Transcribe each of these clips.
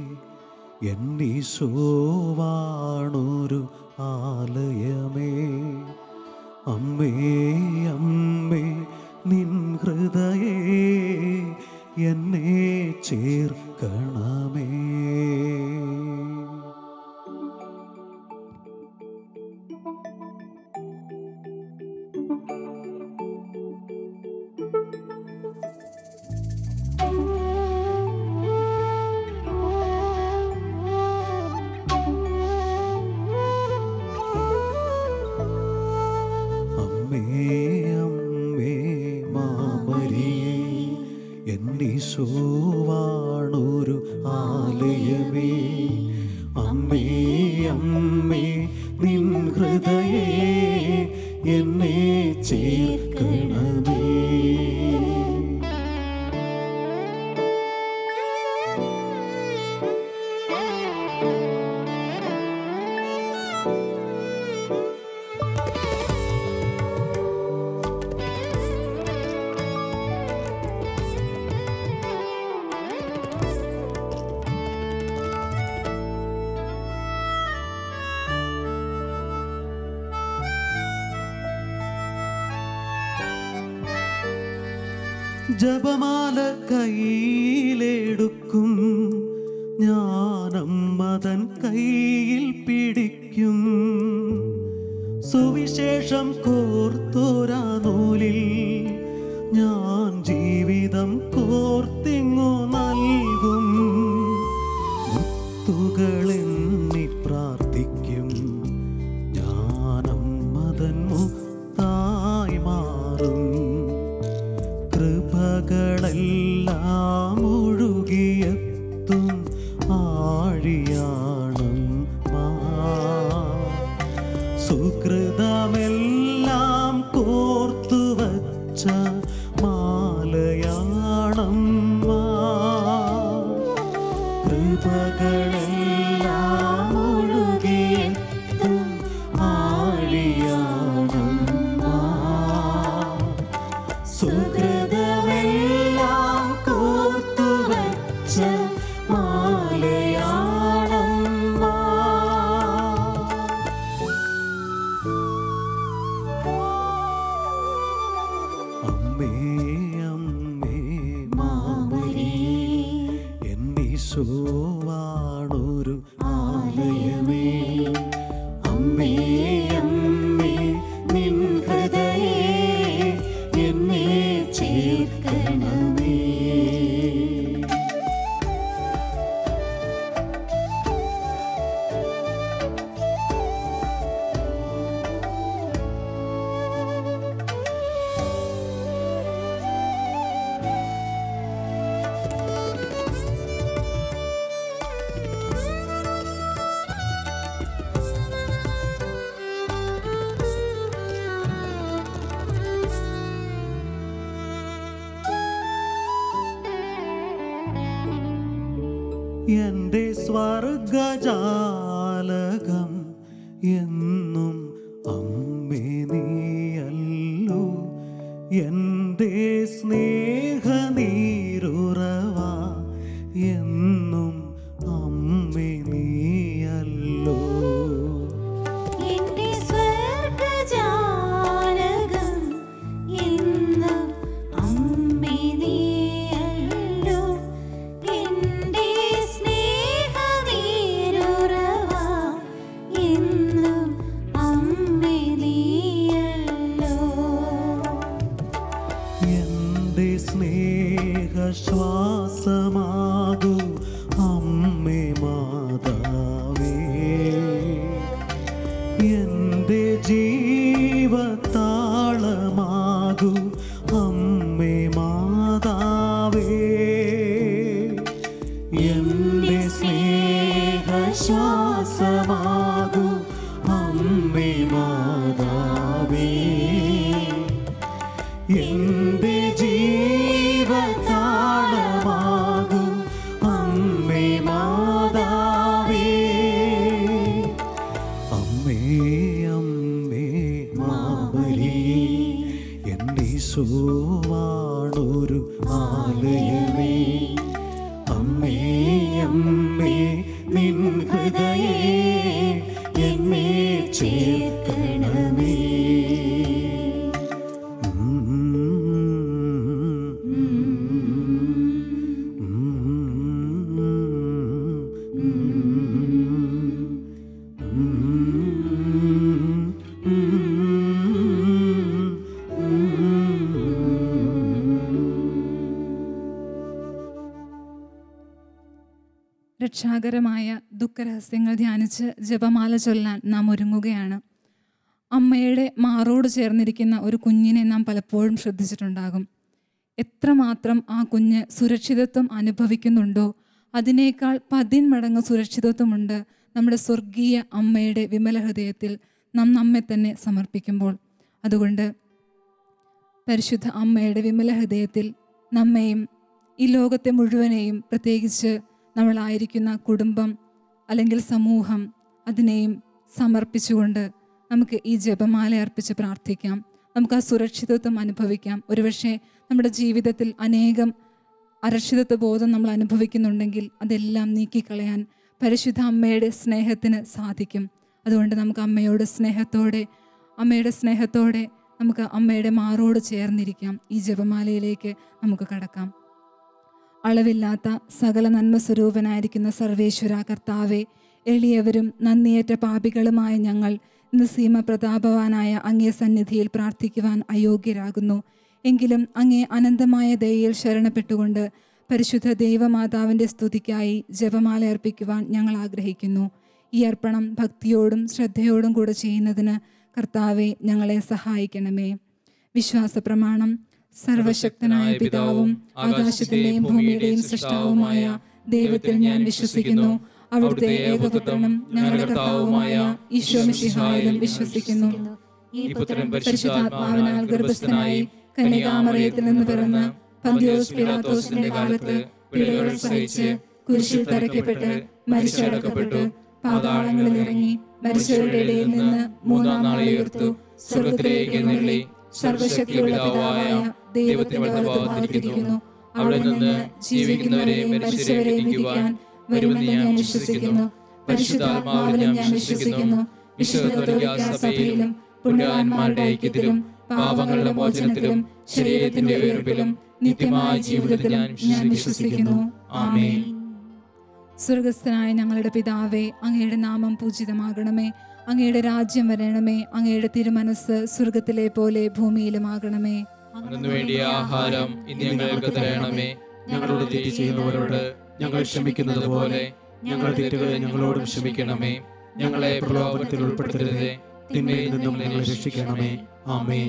എന്നീശോവാണൊരു ആലയമേ അമ്മേ അമ്മേ നിൻ ഹൃദയേ എന്നെ ചേർക്കണമേ അമ്മേ അമ്മേ മാമരിയേ എന്നീശോവാണൊരു ആലയമേ അമ്മേ അമ്മേ നിൻ ഹൃദയേ എന്നെ ചേർക്കണമേ ജപമാല കയ്യിലെടുക്കും ഞാനമ്മതൻ കയ്യിൽ പിടിക്കും സുവിശേഷം കോർത്തോരാ നൂലിൽ ഞാൻ ജീവിതം കോർത്തിങ്ങു നൽകും മുത്തുകളെണ്ണി പ്രാർത്ഥിക്കും ഞാനമ്മതൻ മുത്തായി മാറും കൃപകളെല്ലാം ഒഴുകിയെത്തും ആഴിയാണം സുഹൃതമെല്ലാം കോർത്തു വച്ച മാലയാണം കൃപകളെല്ലാം ഒഴുകിയെത്തും ആഴിയാണം സുഹൃതമെല്ലാം കോർത്തു വച്ച മാലയാളം അമ്മേ അമ്മേ മാമരിയേ എന്നീശോവാണൊരു ആലയമേ അമ്മേ അമ്മേ നിൻ ഹൃദയേ എന്നെ ചേർക്കണമേ എന്റെ സ്വർഗജാലകം എന്നും അമ്മേ നീയല്ലോ എന്റെ സ്നേഹനീരുറവ എന്നും അമ്മേ നീയല്ലോ എന്റെ സ്വർഗജാലകം എന്നും അമ്മേ നീയല്ലോ എന്റെ സ്നേഹനീരുറവ എന്നും അമ്മേ നീയല്ലോ എന്റെ സ്നേഹശ്വാസമാകൂ അമ്മേ മാതാവേ എന്റെ ജീവത്താളമാകൂ അമ്മേ മാതാവേ എന്റെ സ്നേഹശ്വാസമാകൂ അമ്മേ മാതാവേ എന്റെ ജീവതാളമാകും അമ്മേ മാതാവേ അമ്മേ അമ്മേ മാമരി എന്നീശോവാണൊരു ആലയമേ അമ്മേ അമ്മേ രക്ഷാകരമായ ദുഃഖരഹസ്യങ്ങൾ ധ്യാനിച്ച് ജപമാല ചൊല്ലാൻ നാം ഒരുങ്ങുകയാണ് അമ്മയുടെ മാറോട് ചേർന്നിരിക്കുന്ന ഒരു കുഞ്ഞിനെ നാം പലപ്പോഴും ശ്രദ്ധിച്ചിട്ടുണ്ടാകും എത്രമാത്രം ആ കുഞ്ഞ് സുരക്ഷിതത്വം അനുഭവിക്കുന്നുണ്ടോ അതിനേക്കാൾ പതിന്മടങ്ങ് സുരക്ഷിതത്വമുണ്ട് നമ്മുടെ സ്വർഗീയ അമ്മയുടെ വിമല ഹൃദയത്തിൽ നാം നമ്മെ തന്നെ സമർപ്പിക്കുമ്പോൾ അതുകൊണ്ട് പരിശുദ്ധ അമ്മയുടെ വിമല ഹൃദയത്തിൽ നമ്മെയും ഈ ലോകത്തെ മുഴുവനെയും പ്രത്യേകിച്ച് നമ്മളായിരിക്കുന്ന കുടുംബം അല്ലെങ്കിൽ സമൂഹം അതിനെയും സമർപ്പിച്ചുകൊണ്ട് നമുക്ക് ഈ ജപമാല അർപ്പിച്ച് പ്രാർത്ഥിക്കാം നമുക്ക് ആ സുരക്ഷിതത്വം അനുഭവിക്കാം ഒരുപക്ഷെ നമ്മുടെ ജീവിതത്തിൽ അനേകം അരക്ഷിതത്വ ബോധം നമ്മൾ അനുഭവിക്കുന്നുണ്ടെങ്കിൽ അതെല്ലാം നീക്കിക്കളയാൻ പരിശുദ്ധ അമ്മയുടെ സ്നേഹത്തിന് സാധിക്കും അതുകൊണ്ട് നമുക്ക് അമ്മയോട് സ്നേഹത്തോടെ അമ്മയുടെ സ്നേഹത്തോടെ നമുക്ക് അമ്മയുടെ മാറോട് ചേർന്നിരിക്കാം ഈ ജപമാലയിലേക്ക് നമുക്ക് കടക്കാം അളവില്ലാത്ത സകല നന്മ സ്വരൂപനായിരിക്കുന്ന സർവേശ്വര കർത്താവെ എളിയവരും നന്ദിയേറ്റ പാപികളുമായ ഞങ്ങൾ ഇന്ന് സീമ പ്രതാപവാനായ അങ്ങേ സന്നിധിയിൽ പ്രാർത്ഥിക്കുവാൻ അയോഗ്യരാകുന്നു എങ്കിലും അങ്ങേ അനന്തമായ ദയയിൽ ശരണപ്പെട്ടുകൊണ്ട് പരിശുദ്ധ ദൈവമാതാവിൻ്റെ സ്തുതിക്കായി ജപമാല അർപ്പിക്കുവാൻ ഞങ്ങൾ ആഗ്രഹിക്കുന്നു ഈ അർപ്പണം ഭക്തിയോടും ശ്രദ്ധയോടും കൂടെ ചെയ്യുന്നതിന് കർത്താവെ ഞങ്ങളെ സഹായിക്കണമേ വിശ്വാസ പ്രമാണം സർവശക്തനായ പിതാവും ആകാശത്തിന്റെയും ഭൂമിയുടെയും സൃഷ്ടാവുമായ ദൈവത്തിൽ ഞാൻ വിശ്വസിക്കുന്നു അവിടുത്തെ ഏകപുത്രനും ഞങ്ങളുടെ കർത്താവുമായ ഈശോ മിശിഹായിലും വിശ്വസിക്കുന്നു ഈ പുത്രൻ പരിശുദ്ധാത്മാവിനാൽ ഗർഭസ്ഥനായി കന്യകാമറിയത്തിൽ നിന്ന് പിറന്ന് പന്തിയോസ് പിലാത്തോസിന്റെ കാലത്ത് പിഴകൾ സഹിച്ച് കുരിശിൽ തറയ്ക്കപ്പെട്ട് മരിച്ചടക്കപ്പെട്ടു പാതാളങ്ങളിൽ ഇറങ്ങി മരിച്ചവരുടെ ഇടയിൽ നിന്ന് മൂന്നാം നാൾ ഉയർത്തു സ്വർഗത്തിലേക്ക് എഴുന്നള്ളി സർവശക്തിയുള്ള പിതാവായ ദൈവത്തിന്റെ വലതുഭാഗത്തിരിക്കുന്നു അവിടെ നിന്ന് ജീവിക്കുന്നവരെയും മരിച്ചവരെയും വിധിക്കാൻ വരുമെന്ന് ഞാൻ വിശ്വസിക്കുന്നു പരിശുദ്ധാത്മാവിലും ഞാൻ വിശ്വസിക്കുന്നു വിശുദ്ധ സഭയിലും പുണ്യവാന്മാരുടെ ഐക്യത്തിലും പാപങ്ങളുടെ മോചനത്തിലും ശരീരത്തിന്റെ ഉയർപ്പിലും നിത്യമായ ജീവിതത്തിലും ഞാൻ വിശ്വസിക്കുന്നു ആമേൻ സ്വർഗസ്ഥനായ ഞങ്ങളുടെ പിതാവേ അങ്ങയുടെ നാമം പൂജിതമാകണമേ അങ്ങയുടെ രാജ്യം വരണമേ അങ്ങയുടെ തിരുമനസ് സ്വർഗത്തിലെ പോലെ ഭൂമിയിലുമാകണമേ അന്നു വേണ്ടിയ ആഹാരം ഇന്ന് ഞങ്ങൾക്ക് തരണമേ ഞങ്ങളോട് തെറ്റ് ചെയ്യുന്നവരോട് ഞങ്ങൾ ക്ഷമിക്കുന്നത് പോലെ ഞങ്ങളുടെ തെറ്റുകൾ ഞങ്ങളോടും ക്ഷമിക്കണമേ ഞങ്ങളെ പ്രലോഭനത്തിൽ ഉൾപ്പെടുത്തരുതേ തിന്മയിൽ നിന്നും ഞങ്ങളെ രക്ഷിക്കണമേ ആമേൻ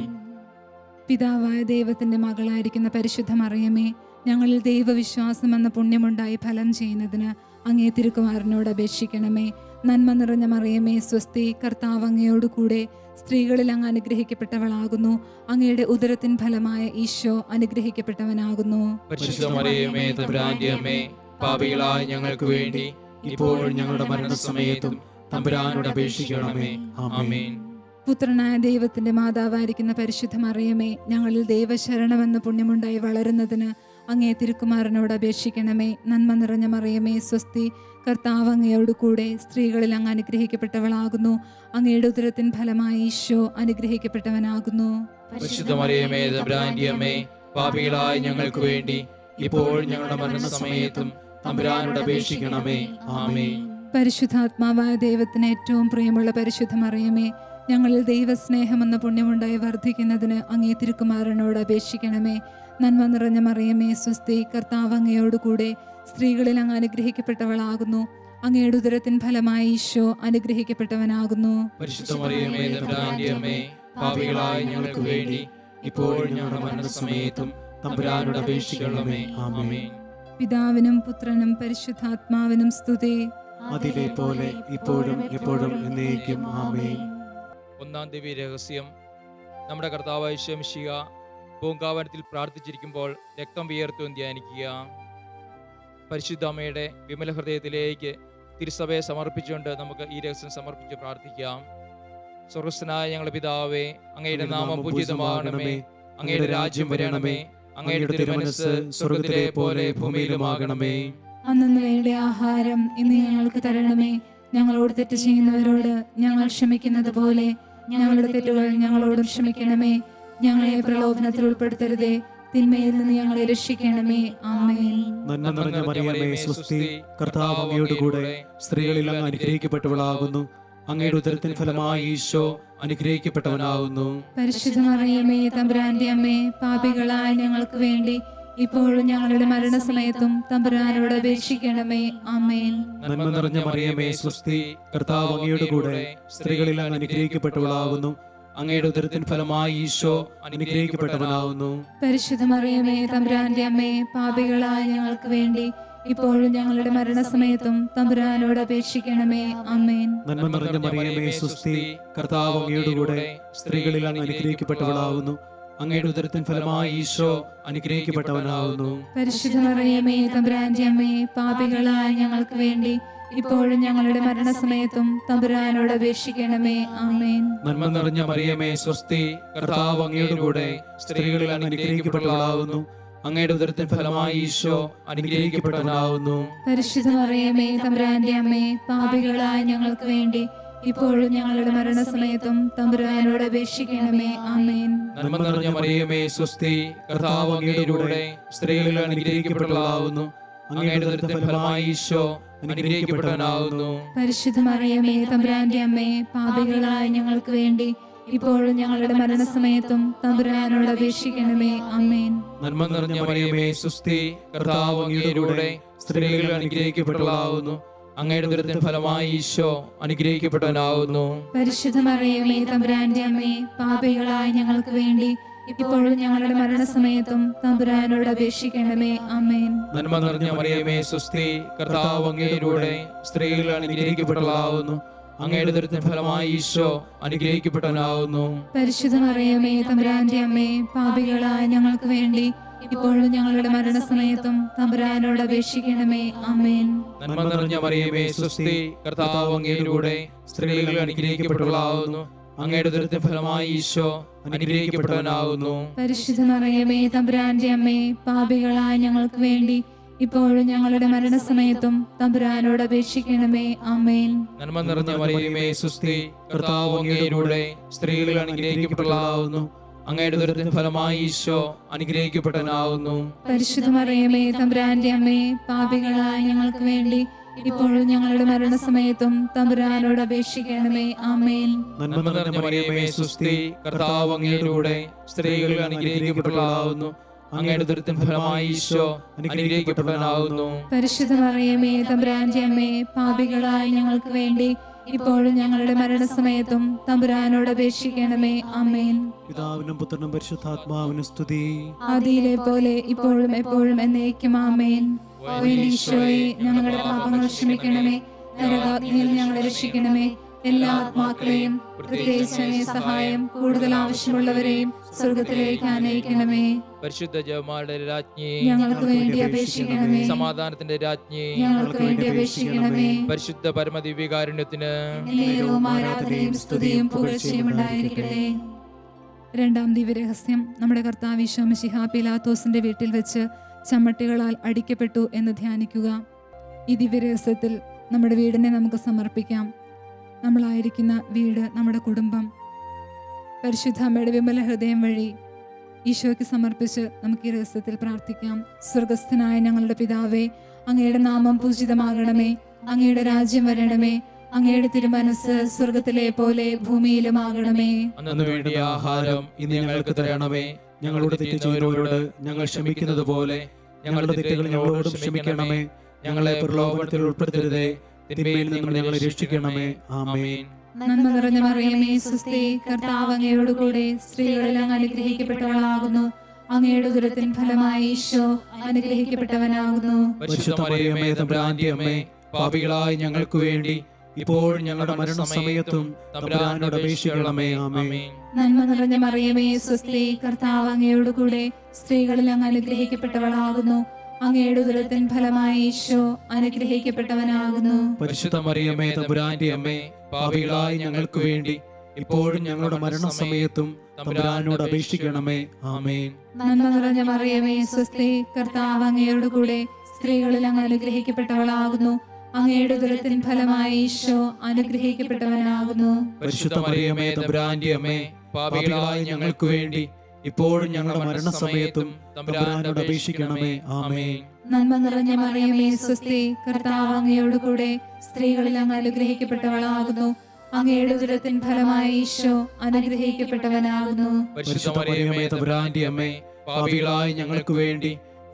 പിതാവായ ദൈവത്തിന്റെ മകളായിരിക്കുന്ന പരിശുദ്ധ മറിയമേ ഞങ്ങളിൽ ദൈവവിശ്വാസം എന്ന പുണ്യമുണ്ടായി ഫലം ചെയ്യുന്നതിന് അങ്ങേ തിരുക്കുമാരനോട് അപേക്ഷിക്കണമേ നന്മ നിറഞ്ഞ മറിയമേ സ്വസ്തി കർത്താവ് അങ്ങയോട് കൂടെ സ്ത്രീകളിൽ അങ്ങ് അനുഗ്രഹിക്കപ്പെട്ടവളാകുന്നു അങ്ങയുടെ ഉദരത്തിൻ ഫലമായ ഈശോ അനുഗ്രഹിക്കപ്പെട്ടവനാകുന്നു പരിശുദ്ധ മറിയമേ തമ്പുരാന്റെ അമ്മേ പാപികളായ ഞങ്ങൾക്ക് വേണ്ടി ഇപ്പോഴും ഞങ്ങളുടെ മരണസമയത്തും തമ്പുരാനോട് അപേക്ഷിക്കണമേ ആമേൻ പുത്രനായ ദൈവത്തിന്റെ മാതാവായിരിക്കുന്ന പരിശുദ്ധ മറിയമേ ഞങ്ങളിൽ ദൈവശരണമെന്ന പുണ്യമുണ്ടായി വളരുന്നതിന് അങ്ങേ തിരുക്കുമാരനോട് അപേക്ഷിക്കണമേ നന്മ നിറഞ്ഞ മറിയമേ സ്വസ്തി കർത്താവ് അങ്ങയോട് കൂടെ സ്ത്രീകളിൽ അങ്ങ് അനുഗ്രഹിക്കപ്പെട്ടവളാകുന്നു അങ്ങയുടെ ഉദരത്തിൻ ഫലമായി ഈശോ അനുഗ്രഹിക്കപ്പെട്ടവനാകുന്നു പരിശുദ്ധ മറിയമേ തമ്പുരാന്റെ അമ്മേ പാപികളായ ഞങ്ങൾക്ക് വേണ്ടി ഇപ്പോഴും ഞങ്ങളുടെ മരണസമയത്തും തമ്പുരാനോട് അപേക്ഷിക്കണമേ ആമേൻ പരിശുദ്ധാത്മാവായ ദൈവത്തിന് ഏറ്റവും പ്രിയമുള്ള പരിശുദ്ധ മറിയമേ ഞങ്ങളിൽ ദൈവസ്നേഹമെന്ന പുണ്യമുണ്ടായി വർദ്ധിക്കുന്നതിന് അങ്ങേ തിരുക്കുമാരനോട് അപേക്ഷിക്കണമേ നന്മ നിറഞ്ഞ മറിയമേ സ്വസ്തി കർത്താവ് അങ്ങയോട് കൂടെ സ്ത്രീകളിൽ അങ്ങ് അനുഗ്രഹിക്കപ്പെട്ടവളാകുന്നു അങ്ങയുടെ ഉദരത്തിൻ ഫലമായി ഈശോ അനുഗ്രഹിക്കപ്പെട്ടവനാകുന്നു പരിശുദ്ധ മറിയമേ തമ്പുരാന്റെ അമ്മേ പാപികളായ ഞങ്ങൾക്ക് വേണ്ടി ഇപ്പോഴും ഞങ്ങളുടെ മരണസമയത്തും തമ്പുരാനോട് അപേക്ഷിക്കണമേ ആമേൻ പിതാവിനും പുത്രനും പരിശുദ്ധാത്മാവിനും സ്തുതി അതിലെ പോലെ ഇപ്പോഴും എപ്പോഴും എന്നേക്കും ആമേൻ ഒന്നാം ദിവ്യ രഹസ്യം നമ്മുടെ കർത്താവായ ശംശിക പൂങ്കാവനത്തിൽ പ്രാർത്ഥിച്ചിരിക്കുമ്പോൾ രക്തം വിയർത്തു ധ്യാനിക്കുക പരിശുദ്ധ അമ്മയുടെ വിമല ഹൃദയത്തിലേക്ക് തിരുസഭയെ സമർപ്പിച്ചുകൊണ്ട് നമുക്ക് ഈ രഹസ്യം സമർപ്പിച്ച് പ്രാർത്ഥിക്കാം സ്വർഗസ്വനായ ഞങ്ങളുടെ പിതാവേ അങ്ങയുടെ നാമം പൂജിതമാകണമേ അങ്ങയുടെ രാജ്യം വരണമേ അങ്ങയുടെ തിരുമനസ് സ്വർഗത്തിലെ പോലെ ഭൂമിയിലുമാകണമേ അന്നു വേണ്ട ആഹാരം ഇന്ന് ഞങ്ങൾക്ക് തരണമേ ഞങ്ങളോട് തെറ്റ് ചെയ്യുന്നവരോട് ഞങ്ങൾ ക്ഷമിക്കുന്നത് പോലെ ഞങ്ങളുടെ തെറ്റുകൾ ഞങ്ങളോടും ക്ഷമിക്കണമേ ഞങ്ങളെ പ്രലോഭനത്തിൽ ഉൾപ്പെടുത്തരുതേ തിന്മയിൽ നിന്ന് ഞങ്ങളെ രക്ഷിക്കണമേ ആമേൻ നന്മ നിറഞ്ഞ മറിയമേ സ്വസ്തി കർത്താവ് അങ്ങയോട് കൂടെ സ്ത്രീകളിൽ അങ്ങ് അനുഗ്രഹിക്കപ്പെട്ടവളാകുന്നു അങ്ങയുടെ ഉദരത്തിന് ഫലമായി ഈശോ അനുഗ്രഹിക്കപ്പെട്ടവനാകുന്നു പരിശുദ്ധ മറിയമേ തമ്പുരാന്റെ അമ്മേ പാപികളായ ഞങ്ങൾക്ക് വേണ്ടി ഇപ്പോഴും ഞങ്ങളുടെ മരണസമയത്തും തമ്പുരാനോട് അപേക്ഷിക്കണമേ ആമേൻ നന്മ നിറഞ്ഞ മറിയമേ സ്വസ്തി കർത്താവ് അങ്ങയുടെ കൂടെ സ്ത്രീകളിൽ അങ്ങ് അനുഗ്രഹിക്കപ്പെട്ടവളാകുന്നു അങ്ങയുടെ ഉദരത്തിൻ ഫലമായി ഈശോ അനുഗ്രഹിക്കപ്പെട്ടവനാകുന്നു പരിശുദ്ധ മറിയമേ തമ്പുരാന്റെ അമ്മേ പാപികളായ ഞങ്ങൾക്ക് വേണ്ടി ഇപ്പോഴും ഞങ്ങളുടെ മരണസമയത്തും തമ്പുരാനോട് അപേക്ഷിക്കണമേ ആമേൻ നന്മ നിറഞ്ഞ മറിയമേ സ്വസ്തി കർത്താവ് അങ്ങയുടെ കൂടെ സ്ത്രീകളിൽ അങ്ങ് അനുഗ്രഹിക്കപ്പെട്ടവളാകുന്നു അങ്ങയുടെ ഉദരത്തിൻ ഫലമായി ഈശോ അനുഗ്രഹിക്കപ്പെട്ടവനാകുന്നു പരിശുദ്ധ മറിയമേ തമ്പുരാന്റെ അമ്മേ പാപികളായ ഞങ്ങൾക്ക് വേണ്ടി ഇപ്പോഴും ഞങ്ങളുടെ മരണസമയത്തും തമ്പുരാനോട് അപേക്ഷിക്കണമേ ആമേൻ നന്മ നിറഞ്ഞ മറിയമേ സ്വസ്തി കർത്താവ് അങ്ങയുടെ കൂടെ സ്ത്രീകളിൽ അങ്ങ് അനുഗ്രഹിക്കപ്പെട്ടവളാകുന്നു അങ്ങയുടെ ഉദരത്തിൻ ഫലമായി ഈശോ അനുഗ്രഹിക്കപ്പെട്ടവനാകുന്നു പരിശുദ്ധ മറിയമേ തമ്പുരാന്റെ അമ്മേ പാപികളായ ഞങ്ങൾക്ക് വേണ്ടി ഇപ്പോഴും ഞങ്ങളുടെ മരണസമയത്തും തമ്പുരാനോട് അപേക്ഷിക്കണമേ ആമേൻ നന്മ നിറഞ്ഞ മറിയമേ സ്വസ്തി കർത്താവ് അങ്ങയുടെ കൂടെ സ്ത്രീകളിൽ അങ്ങ് അനുഗ്രഹിക്കപ്പെട്ടവളാകുന്നു അങ്ങയുടെ ഉദരത്തിൻ ഫലമായി ഈശോ അനുഗ്രഹിക്കപ്പെട്ടവനാകുന്നു പരിശുദ്ധ മറിയമേ തമ്പുരാന്റെ അമ്മേ പാപികളായ ഞങ്ങൾക്ക് വേണ്ടി ഇപ്പോഴും ഞങ്ങളുടെ മരണസമയത്തും തമ്പുരാനോട് അപേക്ഷിക്കണമേ ആമേൻ നന്മ നിറഞ്ഞ മറിയമേ സുസ്തി കർത്താവ് അങ്ങയുടെ കൂടെ സ്ത്രീകളിൽ അനുഗ്രഹിക്കപ്പെട്ടവളാകുന്നു അങ്ങയുടെ ദുരത്തിൻ ഫലമായി ഈശോ അനുഗ്രഹിക്കപ്പെട്ടവനാകുന്നു പരിശുദ്ധ മറിയമേ തമ്പുരാന്റെ അമ്മേ പാപികളായ ഞങ്ങൾക്ക് വേണ്ടി ഇപ്പോഴും ഞങ്ങളുടെ മരണസമയത്തും തമ്പുരാനോട് അപേക്ഷിക്കണമേ ആമേൻ നന്മ നിറഞ്ഞ മറിയമേ സുസ്തി കർത്താവ് അങ്ങയുടെ കൂടെ സ്ത്രീകളിൽ അനുഗ്രഹിക്കപ്പെട്ടവളാകുന്നു അങ്ങയുടെ ദുരത്തിൻ ഫലമായി ഈശോ അനുഗ്രഹിക്കപ്പെട്ടവനാകുന്നു പരിശുദ്ധ മറിയമേ തമ്പുരാന്റെ അമ്മേ പാപികളായ ഞങ്ങൾക്ക് വേണ്ടി ഇപ്പോഴും ഞങ്ങളുടെ മരണസമയത്തും തമ്പുരാനോട് അപേക്ഷിക്കണമേ ആമേൻ നന്മ നിറഞ്ഞ മറിയമേ സുസ്തി കർത്താവ് അങ്ങയുടെ കൂടെ സ്ത്രീകളിൽ അനുഗ്രഹിക്കപ്പെട്ടവളാകുന്നു അങ്ങയുടെ ദുരത്തിൻ ഫലമായി ഈശോ അനുഗ്രഹിക്കപ്പെട്ടവനാകുന്നു പരിശുദ്ധ മറിയമേ തമ്പുരാന്റെ അമ്മേ പാപികളായ ഞങ്ങൾക്ക് വേണ്ടി ഇപ്പോഴും ഞങ്ങളുടെ മരണസമയത്തും തമ്പുരാനോട് അപേക്ഷിക്കണമേ ആമേൻ നന്മ നിറഞ്ഞ മറിയമേ സുസ്തി കർത്താവ് അങ്ങയുടെ കൂടെ സ്ത്രീകളിൽ അനുഗ്രഹിക്കപ്പെട്ടവളാകുന്നു അങ്ങയുടെ ദുരത്തിൻ ഫലമായി ഈശോ അനുഗ്രഹിക്കപ്പെട്ടവനാകുന്നു പരിശുദ്ധ മറിയമേ തമ്പുരാന്റെ അമ്മേ പാപികളായ ഞങ്ങൾക്ക് വേണ്ടി ഇപ്പോഴും ഞങ്ങളുടെ മരണസമയത്തും തമ്പുരാനോട് അപേക്ഷിക്കണമേ ആമേൻ നന്മ നിറഞ്ഞ മറിയമേ സുസ്തി കർത്താവ് അങ്ങയുടെ കൂടെ സ്ത്രീകളിൽ അനുഗ്രഹിക്കപ്പെട്ടവളാകുന്നു അങ്ങയുടെ ദുരത്തിൻ ഫലമായി ഈശോ അനുഗ്രഹിക്കപ്പെട്ടവനാകുന്നു പരിശുദ്ധ മറിയമേ തമ്പുരാന്റെ അമ്മേ പാപികളായ ഞങ്ങൾക്ക് വേണ്ടി ഇപ്പോഴും ഞങ്ങളുടെ മരണസമയത്തും തമ്പുരാനോട് അപേക്ഷിക്കണമേ ആമേൻ പിതാവിനും പുത്രനും പരിശുദ്ധാത്മാവിനും സ്തുതി ആദിയിലെ പോലെ ഇപ്പോഴും എപ്പോഴും എന്നേക്കും ആമേൻ ഓ ഈശോയെ ഞങ്ങളുടെ പാപങ്ങൾ ക്ഷമിക്കണമേ നരകാഗ്നിയിൽ ഞങ്ങളെ രക്ഷിക്കണമേ എല്ലാ ആത്മാക്കളെയും പ്രത്യേകിച്ച് അങ്ങേ സഹായം കൂടുതൽ ആവശ്യമുള്ളവരെയും സ്വർഗത്തിലേക്ക് ആനയിക്കണമേ പരിശുദ്ധ ജപമാരുടെ രാജ്ഞി ഞങ്ങൾക്ക് വേണ്ടി അപേക്ഷിക്കണമേ സമാധാനത്തിന്റെ രാജ്ഞി ഞങ്ങൾക്ക് വേണ്ടി അപേക്ഷിക്കണമേ പരിശുദ്ധ പരമദിവ്യകാരുണ്യത്തിന് നേരവും ആരാധനയും സ്തുതിയും പുകഴ്ചയും ഉണ്ടായിരിക്കട്ടെ രണ്ടാം ദിവ്യരഹസ്യം നമ്മുടെ കർത്താവ് ഈശോമിശിഹ പിലാത്തോസിന്റെ വീട്ടിൽ വെച്ച് ചമ്മട്ടികളാൽ അടിക്കപ്പെട്ടു എന്ന് ധ്യാനിക്കുക ഈ ദിവ്യരഹസ്യത്തിൽ നമ്മുടെ വീടിനെ നമുക്ക് സമർപ്പിക്കാം നമ്മളായിരിക്കുന്ന വീട് നമ്മുടെ കുടുംബം പരിശുദ്ധ അമ്മയുടെ വിമല ഹൃദയം വഴി ഈശോയ്ക്ക് സമർപ്പിച്ച് നമുക്ക് ഈ രഹസ്യത്തിൽ പ്രാർത്ഥിക്കാം സ്വർഗസ്ഥനായ ഞങ്ങളുടെ പിതാവേ അങ്ങയുടെ നാമം പൂജിതമാകണമേ അങ്ങയുടെ രാജ്യം വരണമേ അങ്ങയുടെ തിരുമനസ് സ്വർഗത്തിലെ പോലെ ഭൂമിയിലുമാകണമേ അന്നു വേണ്ടിയ ആഹാരം ഇന്ന് ഞങ്ങൾക്ക് തരണമേ ഞങ്ങളുടെ തെറ്റ് ചെയ്യുന്നവരോട് ഞങ്ങൾ ക്ഷമിക്കുന്നത് പോലെ ഞങ്ങളുടെ തെറ്റുകൾ ഞങ്ങളോടും ക്ഷമിക്കണമേ ഞങ്ങളെ പ്രലോഭനത്തിൽ ഉൾപ്പെടുത്തരുതേ തിന്മയിൽ നിന്നും ഞങ്ങളെ രക്ഷിക്കണമേ ആമേൻ നന്മ നിറഞ്ഞ മറിയമേ സുസ്ഥി കർത്താവ് അങ്ങയോട് കൂടെ സ്ത്രീകളിൽ അങ്ങ് അനുഗ്രഹിക്കപ്പെട്ടവളാകുന്നു അങ്ങയുടെ ദുരത്തിൻ ഫലമായി ഈശോ അനുഗ്രഹിക്കപ്പെട്ടവനാകുന്നു പരിശുദ്ധ മറിയമേ തമ്പുരാന്റെ അമ്മേ പാപികളായ ഞങ്ങൾക്ക് വേണ്ടി ഇപ്പോഴും ഞങ്ങളുടെ മരണസമയത്തും തമ്പുരാനോട് അപേക്ഷിക്കണമേ ആമേൻ നന്മ നിറഞ്ഞ മറിയമേ സുസ്ഥി കർത്താവ് അങ്ങയോട് കൂടെ സ്ത്രീകളിൽ അങ്ങ് അനുഗ്രഹിക്കപ്പെട്ടവളാകുന്നു അങ്ങയുടെ ദുരത്തിൻ ഫലമായി ഈശോ അനുഗ്രഹിക്കപ്പെട്ടവനാകുന്നു പരിശുദ്ധ മറിയമേ തമ്പുരാന്റെ അമ്മേ പാപികളായ ഞങ്ങൾക്ക് വേണ്ടി ഇപ്പോഴും ഞങ്ങളുടെ മരണസമയത്തും തമ്പുരാനോട് അപേക്ഷിക്കണമേ ആമേൻ നന്മ നിറഞ്ഞ മറിയമേ സ്വസ്തി കർത്താവ് അങ്ങയോട് കൂടെ സ്ത്രീകളിൽ അങ്ങ് അനുഗ്രഹിക്കപ്പെട്ടവളാകുന്നു അങ്ങയുടെ ദുരത്തിൻ ഫലമായി ഈശോ അനുഗ്രഹിക്കപ്പെട്ടവനാകുന്നു പരിശുദ്ധ മറിയമേ തമ്പുരാന്റെ അമ്മേ പാപികളായ ഞങ്ങൾക്ക് വേണ്ടി ഇപ്പോഴും ഞങ്ങളുടെ മരണസമയത്തും തമ്പുരാനോട് അപേക്ഷിക്കണമേ ആമേൻ നന്മ നിറഞ്ഞ മറിയമേ സ്വസ്തി കർത്താവ് അങ്ങയോട് കൂടെ സ്ത്രീകളിൽ അങ്ങ് അനുഗ്രഹിക്കപ്പെട്ടവളാകുന്നു അങ്ങയുടെ ദുരത്തിൻ ഫലമായി ഈശോ അനുഗ്രഹിക്കപ്പെട്ടവനാകുന്നു പരിശുദ്ധ മറിയമേ തമ്പുരാന്റെ അമ്മേ പാപികളായ ഞങ്ങൾക്ക് വേണ്ടി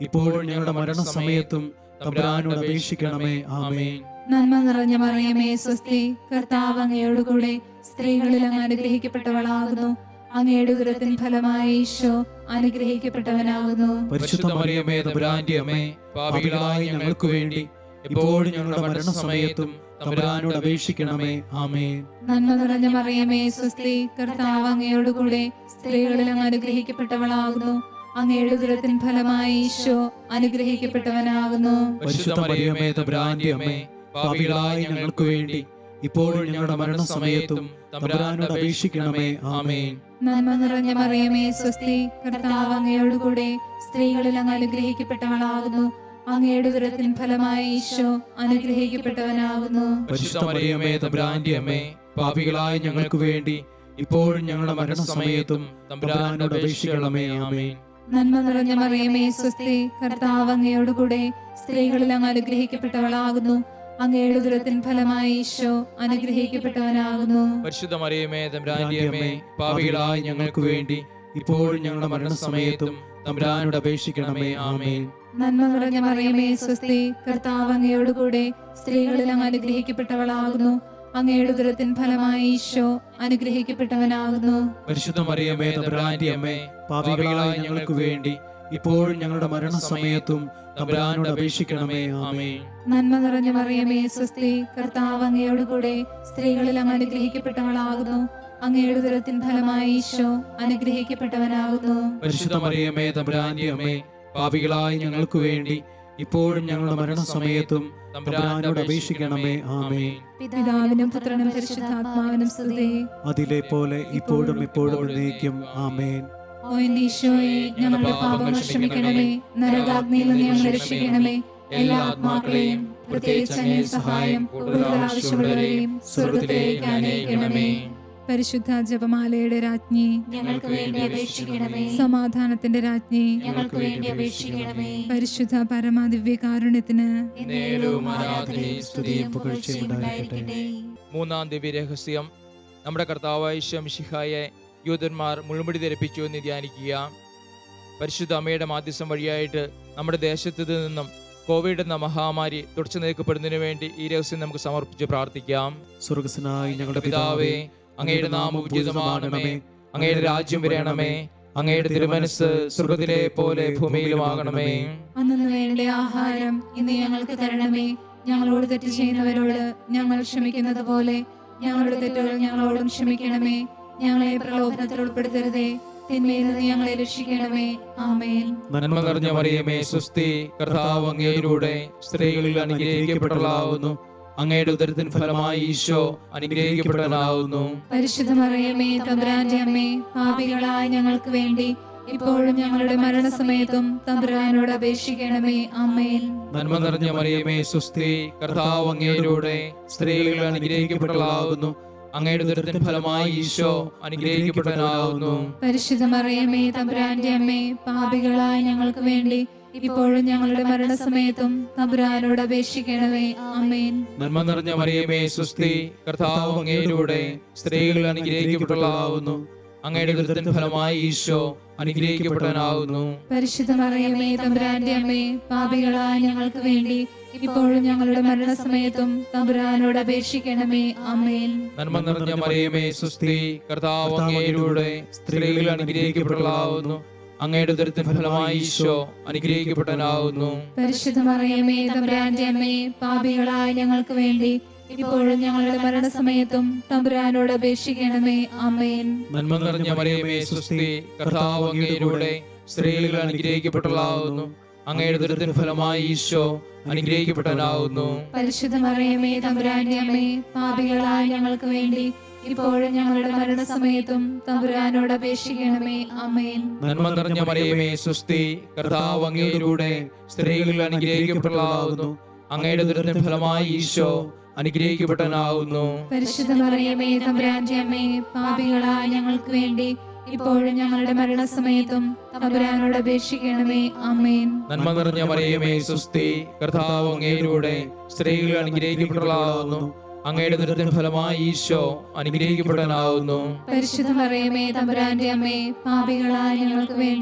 ഇപ്പോഴും ഞങ്ങളുടെ മരണസമയത്തും തമ്പുരാനോട് അപേക്ഷിക്കണമേ ആമേൻ നന്മ നിറഞ്ഞ മറിയമേ സ്വസ്തി കർത്താവ് അങ്ങയോടുകൂടെ സ്ത്രീകളിൽ അങ്ങ് അനുഗ്രഹിക്കപ്പെട്ടവളാകുന്നു അങ്ങയുടെ ഉദരത്തിൻ ഫലമായി ഈശോ അനുഗ്രഹിക്കപ്പെട്ടവനാകുന്നു പരിശുദ്ധ മറിയമേ തമ്പുരാന്റെ അമ്മേ പാപികളായ ഞങ്ങൾക്ക് വേണ്ടി ഇപ്പോഴും ഞങ്ങളുടെ മരണസമയത്തും തമ്പുരാനോട് അപേക്ഷിക്കണമേ ആമേൻ നന്മ നിറഞ്ഞ മറിയമേ സ്വസ്തി കർത്താവ് അങ്ങയോടുകൂടെ സ്ത്രീകളിൽ അങ്ങ് അനുഗ്രഹിക്കപ്പെട്ടവളാകുന്നു അങ്ങയുടെ ഉദരത്തിൻ ഫലമായി ഈശോ അനുഗ്രഹിക്കപ്പെട്ടവനാകുന്നു പരിശുദ്ധ മറിയമേ തമ്പുരാന്റെ അമ്മേ പാപികളായ ഞങ്ങൾക്ക് വേണ്ടി ഇപ്പോഴും ഞങ്ങളുടെ മരണസമയത്തും തമ്പുരാനോട് അപേക്ഷിക്കണമേ ആമേൻ നന്മ നിറഞ്ഞ മറിയമേ സ്വസ്തി കർത്താവ് അങ്ങയോടുകൂടെ സ്ത്രീകളിൽ അങ്ങ് അനുഗ്രഹിക്കപ്പെട്ടവളാകുന്നു അങ്ങയുടെ ഉദരത്തിൻ ഫലമായി ഈശോ അനുഗ്രഹിക്കപ്പെട്ടവനാകുന്നു പരിശുദ്ധ മറിയമേ തമ്പുരാന്റെ അമ്മേ പാപികളായ ഞങ്ങൾക്ക് വേണ്ടി ഇപ്പോഴും ഞങ്ങളുടെ മരണസമയത്തും തമ്പുരാനോട് അപേക്ഷിക്കണമേ ആമേൻ നന്മ നിറഞ്ഞ മറിയമേ സ്വസ്തി കർത്താവ് അങ്ങയോടുകൂടെ സ്ത്രീകളിൽ അങ്ങ് അനുഗ്രഹിക്കപ്പെട്ടവളാകുന്നു അങ്ങയുടെ ഉദരത്തിൻ ഫലമായി ഈശോ അനുഗ്രഹിക്കപ്പെട്ടവനാകുന്നു പരിശുദ്ധ മറിയമേ തമ്പുരാന്റെ അമ്മേ പാപികളായ ഞങ്ങൾക്ക് വേണ്ടി ഇപ്പോഴും ഞങ്ങളുടെ മരണസമയത്തും തമ്പുരാനോട് അപേക്ഷിക്കണമേ ആമേൻ നന്മ നിറഞ്ഞ മറിയമേ സ്വസ്തി കർത്താവ് അങ്ങയോടുകൂടെ സ്ത്രീകളിൽ അങ്ങ് അനുഗ്രഹിക്കപ്പെട്ടവളാകുന്നു അങ്ങയുടെ ഉദരത്തിൻ ഫലമായി ഈശോ അനുഗ്രഹിക്കപ്പെട്ടവനാകുന്നു പരിശുദ്ധ മറിയമേ തമ്പുരാന്റെ അമ്മേ പാപികളായ ഞങ്ങൾക്ക് വേണ്ടി ഇപ്പോഴും ഞങ്ങളുടെ മരണസമയത്തും തമ്പുരാനോട് അപേക്ഷിക്കണമേ ആമേൻ നന്മ നിറഞ്ഞ മറിയമേ സ്വസ്തി കർത്താവ് അങ്ങയോടുകൂടെ സ്ത്രീകളിൽ അങ്ങ് അനുഗ്രഹിക്കപ്പെട്ടവളാകുന്നു അങ്ങയുടെ ഉദരത്തിൻ ഫലമായി ഈശോ അനുഗ്രഹിക്കപ്പെട്ടവനാകുന്നു പരിശുദ്ധ മറിയമേ തമ്പുരാന്റെ അമ്മേ പാപികളായ ഞങ്ങൾക്ക് വേണ്ടി ഇപ്പോഴും ഞങ്ങളുടെ മരണസമയത്തും തമ്പുരാനോട് അപേക്ഷിക്കണമേ ആമേൻ പിതാവിനും പുത്രനും പരിശുദ്ധാത്മാവിനും സ്തുതി അതിലെ പോലെ ഇപ്പോഴും എപ്പോഴും എന്നേക്കും ആമേൻ ഓ എന്റെ ഈശോയെ ഞങ്ങളുടെ പാപങ്ങൾ ക്ഷമിക്കണമേ നരകാഗ്നിയിൽ നിന്ന് ഞങ്ങളെ രക്ഷിക്കണമേ എല്ലാ ആത്മാക്കളെയും പ്രത്യേകിച്ച് അങ്ങേ സഹായം കൂടുതൽ ആവശ്യമുള്ളവരെയും സ്വർഗത്തിലേക്ക് അനയിക്കണമേ പരിശുദ്ധ ജപമാലയുടെ രാജ്ഞി ഞങ്ങൾക്ക് വേണ്ടി അപേക്ഷിക്കണമേ സമാധാനത്തിന്റെ രാജ്ഞി ഞങ്ങൾക്ക് വേണ്ടി അപേക്ഷിക്കണമേ പരിശുദ്ധ പരമാദിവ്യകാരുണ്യത്തിന് നേരവും ആരാധനയും സ്തുതിയും പുകഴ്ചയും ഉണ്ടായിരിക്കട്ടെ മൂന്നാം ദിവ്യ രഹസ്യം നമ്മുടെ കർത്താവായ ശംഷിഹായെ യൂതന്മാർ മുൾമുടി ധരിപ്പിച്ചു എന്ന് ധ്യാനിക്കുക പരിശുദ്ധ അമ്മയുടെ മാധ്യസ്ഥം വഴിയായിട്ട് നമ്മുടെ ദേശത്തു നിന്നും കോവിഡ് എന്ന മഹാമാരി തുടച്ചു നീക്കപ്പെടുന്നതിന് വേണ്ടി ഈ രഹസ്യം നമുക്ക് സമർപ്പിച്ച് പ്രാർത്ഥിക്കാം സ്വർഗസ്നായി ഞങ്ങളുടെ പിതാവേ അങ്ങയുടെ നാമം ഉചിതമാകണമേ അങ്ങയുടെ രാജ്യം വരണമേ അങ്ങയുടെ തിരുമനസ് സ്വർഗത്തിലെ പോലെ ഭൂമിയിലുമാകണമേ അന്നു വേണ്ട ആഹാരം ഇന്ന് ഞങ്ങൾക്ക് തരണമേ ഞങ്ങളോട് തെറ്റ് ചെയ്യുന്നവരോട് ഞങ്ങൾ ക്ഷമിക്കുന്നത് പോലെ ഞങ്ങളുടെ തെറ്റുകൾ ഞങ്ങളോടും ക്ഷമിക്കണമേ ഞങ്ങളെ പ്രലോഭനത്തിൽ ഉൾപ്പെടുത്തരുതേ തിന്മയിൽ നിന്ന് ഞങ്ങളെ രക്ഷിക്കണമേ ആമേൻ നന്മ നിറഞ്ഞ മറിയമേ സുസ്തി കർത്താവ് അങ്ങയിലൂടെ സ്ത്രീകളിൽ അനുഗ്രഹിക്കപ്പെട്ടവളാവുന്നു അങ്ങയുടെ ഉദരത്തിന് ഫലമായി ഈശോ അനുഗ്രഹിക്കപ്പെട്ടവനാവുന്നു പരിശുദ്ധ മറിയമേ തമ്പുരാന്റെ അമ്മേ പാപികളായ ഞങ്ങൾക്ക് വേണ്ടി ഇപ്പോഴും ഞങ്ങളുടെ മരണസമയത്തും തമ്പുരാനോട് അപേക്ഷിക്കണമേ ആമേൻ നന്മ നിറഞ്ഞ മറിയമേ സുസ്തി കർത്താവ് അങ്ങയിലൂടെ സ്ത്രീകളിൽ അനുഗ്രഹിക്കപ്പെട്ടവളാവുന്നു അങ്ങയുടെ ഉദരത്തിന് ഫലമായി ഈശോ അനുഗ്രഹിക്കപ്പെട്ടവനാവുന്നു പരിശുദ്ധ മറിയമേ തമ്പുരാന്റെ അമ്മേ പാപികളായ ഞങ്ങൾക്ക് വേണ്ടി ഇപ്പോഴും ഞങ്ങളുടെ മരണസമയത്തും തമ്പുരാനോട് അപേക്ഷിക്കണമേ ആമേൻ നന്മ നിറഞ്ഞ മറിയമേ സുസ്തി കർത്താവ് അങ്ങയിലൂടെ സ്ത്രീകളിൽ അനുഗ്രഹിക്കപ്പെട്ടവളാവുന്നു അങ്ങയുടെ ഉദരത്തിന് ഫലമായി ഈശോ അനുഗ്രഹിക്കപ്പെട്ടവനാവുന്നു പരിശുദ്ധ മറിയമേ തമ്പുരാന്റെ അമ്മേ പാപികളായ ഞങ്ങൾക്ക് വേണ്ടി ഇപ്പോഴും ഞങ്ങളുടെ മരണസമയത്തും തമ്പുരാനോട് അപേക്ഷിക്കണമേ ആമേൻ നന്മ നിറഞ്ഞ മറിയമേ സുസ്തി കർത്താവ് അങ്ങയിലൂടെ സ്ത്രീകളിൽ അനുഗ്രഹിക്കപ്പെട്ടവളാവുന്നു അങ്ങയുടെ ഉദരത്തിന് ഫലമായി ഈശോ അനുഗ്രഹിക്കപ്പെട്ടവനാവുന്നു പരിശുദ്ധ മറിയമേ തമ്പുരാന്റെ അമ്മേ പാപികളായ ഞങ്ങൾക്ക് വേണ്ടി ഇപ്പോഴും ഞങ്ങളുടെ മരണസമയത്തും തമ്പുരാനോട് അപേക്ഷിക്കണമേ ആമേൻ നന്മ നിറഞ്ഞ മറിയമേ സുസ്തി കർത്താവ് അങ്ങയിലൂടെ സ്ത്രീകളിൽ അനുഗ്രഹിക്കപ്പെട്ടവളാവുന്നു അങ്ങയുടെ ഉദരത്തിന് ഫലമായി ഈശോ അനുഗ്രഹിക്കപ്പെട്ടവനാവുന്നു പരിശുദ്ധ മറിയമേ തമ്പുരാന്റെ അമ്മേ പാപികളായ ഞങ്ങൾക്ക് വേണ്ടി ഇപ്പോഴും ഞങ്ങളുടെ മരണസമയത്തും തമ്പുരാനോട് അപേക്ഷിക്കണമേ ആമേൻ നന്മ നിറഞ്ഞ മറിയമേ സുസ്തി കർത്താവ് അങ്ങയിലൂടെ സ്ത്രീകളിൽ അനുഗ്രഹിക്കപ്പെട്ടവളാവുന്നു അങ്ങയുടെ ഉദരത്തിന് ഫലമായി ഈശോ അനുഗ്രഹിക്കപ്പെട്ടവനാവുന്നു പരിശുദ്ധ മറിയമേ തമ്പുരാന്റെ അമ്മേ പാപികളായ ഞങ്ങൾക്ക് വേണ്ടി ഇപ്പോഴും ഞങ്ങളുടെ മരണസമയത്തും തമ്പുരാനോട് അപേക്ഷിക്കണമേ ആമേൻ നന്മ നിറഞ്ഞ മറിയമേ സുസ്തി കർത്താവ് അങ്ങയിലൂടെ സ്ത്രീകളിൽ അനുഗ്രഹിക്കപ്പെട്ടവളാവുന്നു അങ്ങയുടെ ഉദരത്തിന് ഫലമായി ഈശോ അനുഗ്രഹിക്കപ്പെട്ടവനാവുന്നു പരിശുദ്ധ മറിയമേ തമ്പുരാന്റെ അമ്മേ പാപികളായ ഞങ്ങൾക്ക് വേണ്ടി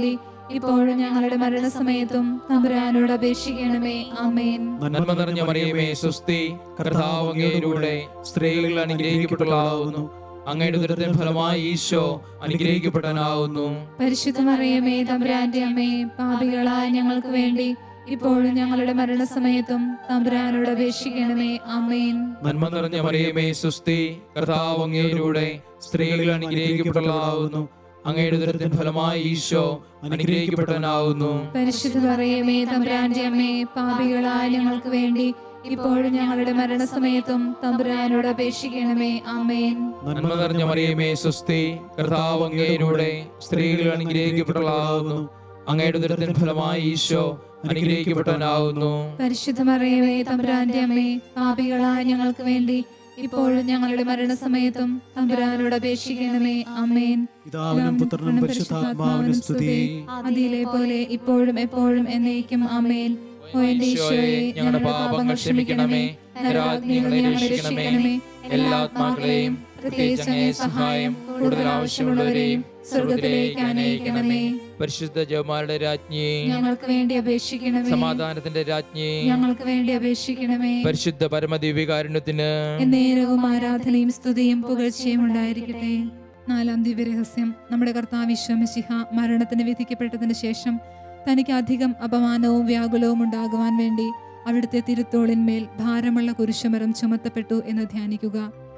ഇപ്പോഴും ഞങ്ങളുടെ മരണസമയത്തും തമ്പുരാനോട് അപേക്ഷിക്കണമേ ആമേൻ നന്മ നിറഞ്ഞ മറിയമേ സുസ്തി കർത്താവ് അങ്ങയിലൂടെ സ്ത്രീകൾ അനുഗ്രഹിക്കപ്പെട്ടവളാവുന്നു അങ്ങയുടെ ഉദരത്തിൻ ഫലമായി ഈശോ അനുഗ്രഹിക്കപ്പെട്ടവനാവുന്നു പരിശുദ്ധ മറിയമേ തമ്പുരാന്റെ അമ്മേ പാപികളായ ഞങ്ങൾക്ക് വേണ്ടി ഇപ്പോഴും ഞങ്ങളുടെ മരണസമയത്തും തമ്പുരാനോട് അപേക്ഷിക്കണമേ ആമേൻ നന്മ നിറഞ്ഞ മറിയമേ സുസ്തി കർത്താവ് അങ്ങയിലൂടെ സ്ത്രീകൾ അനുഗ്രഹിക്കപ്പെട്ടവളാവുന്നു അങ്ങയുടെ ഉദരത്തിൻ ഫലമായി ഈശോ അനുഗ്രഹിക്കപ്പെട്ടവനാവുന്നു പരിശുദ്ധ മറിയമേ തമ്പുരാന്റെ അമ്മേ പാപികളായ ഞങ്ങൾക്ക് വേണ്ടി ഇപ്പോഴും ഞങ്ങളുടെ മരണസമയത്തും തമ്പുരാനോട് അപേക്ഷിക്കണമേ ആമേൻ നന്മ നിറഞ്ഞ മറിയമേ സുസ്തി കർത്താവ് അങ്ങയിലൂടെ സ്ത്രീകൾ അനുഗ്രഹിക്കപ്പെട്ടവളാവുന്നു അങ്ങയുടെ ഉദരത്തിൻ ഫലമായി ഈശോ അനുഗ്രഹിക്കപ്പെട്ടവനാവുന്നു പരിശുദ്ധ മറിയമേ തമ്പുരാന്റെ അമ്മേ പാപികളായ ഞങ്ങൾക്ക് വേണ്ടി ഇപ്പോഴും ഞങ്ങളുടെ മരണസമയത്തും തമ്പുരാനോട് അപേക്ഷിക്കണമേ ആമേൻ പിതാവിനും പുത്രനും പരിശുദ്ധാത്മാവിനും സ്തുതി അതിലെ പോലെ ഇപ്പോഴും എപ്പോഴും എന്നേക്കും ആമേൻ ഓ എന്റെ ഈശോയെ ഞങ്ങളുടെ പാപങ്ങൾ ക്ഷമിക്കണമേ നരകാഗ്നിയിൽ നിന്ന് ഞങ്ങളെ രക്ഷിക്കണമേ എല്ലാ ആത്മാക്കളെയും പ്രത്യേകിച്ച് അങ്ങേ സഹായം കൂടുതൽ ആവശ്യമുള്ളവരെയും സ്വർഗത്തിലേക്ക് അനയിക്കണമേ പരിശുദ്ധ ജവമാരുടെ രാജ്ഞി ഞങ്ങൾക്ക് വേണ്ടി അപേക്ഷിക്കണമേ സമാധാനത്തിന്റെ രാജ്ഞി ഞങ്ങൾക്ക് വേണ്ടി അപേക്ഷിക്കണമേ പരിശുദ്ധ പരമദിവ്യകാരുണ്യത്തിന് എന്നേരവും ആരാധനയും സ്തുതിയും പുകഴ്ചയും ഉണ്ടായിരിക്കട്ടെ നാലാം ദിവ്യരഹസ്യം നമ്മുടെ കർത്താവ് വിശ്വമിശിഹ മരണത്തിന് വിധിക്കപ്പെട്ടതിന് ശേഷം തനിക്ക് അധികം അപമാനവും വ്യാകുലവും ഉണ്ടാകുവാൻ വേണ്ടി അവിടുത്തെ തിരുത്തോളിന്മേൽ ഭാരമുള്ള കുരിശുമരം ചുമത്തപ്പെട്ടു എന്ന് ധ്യാനിക്കുക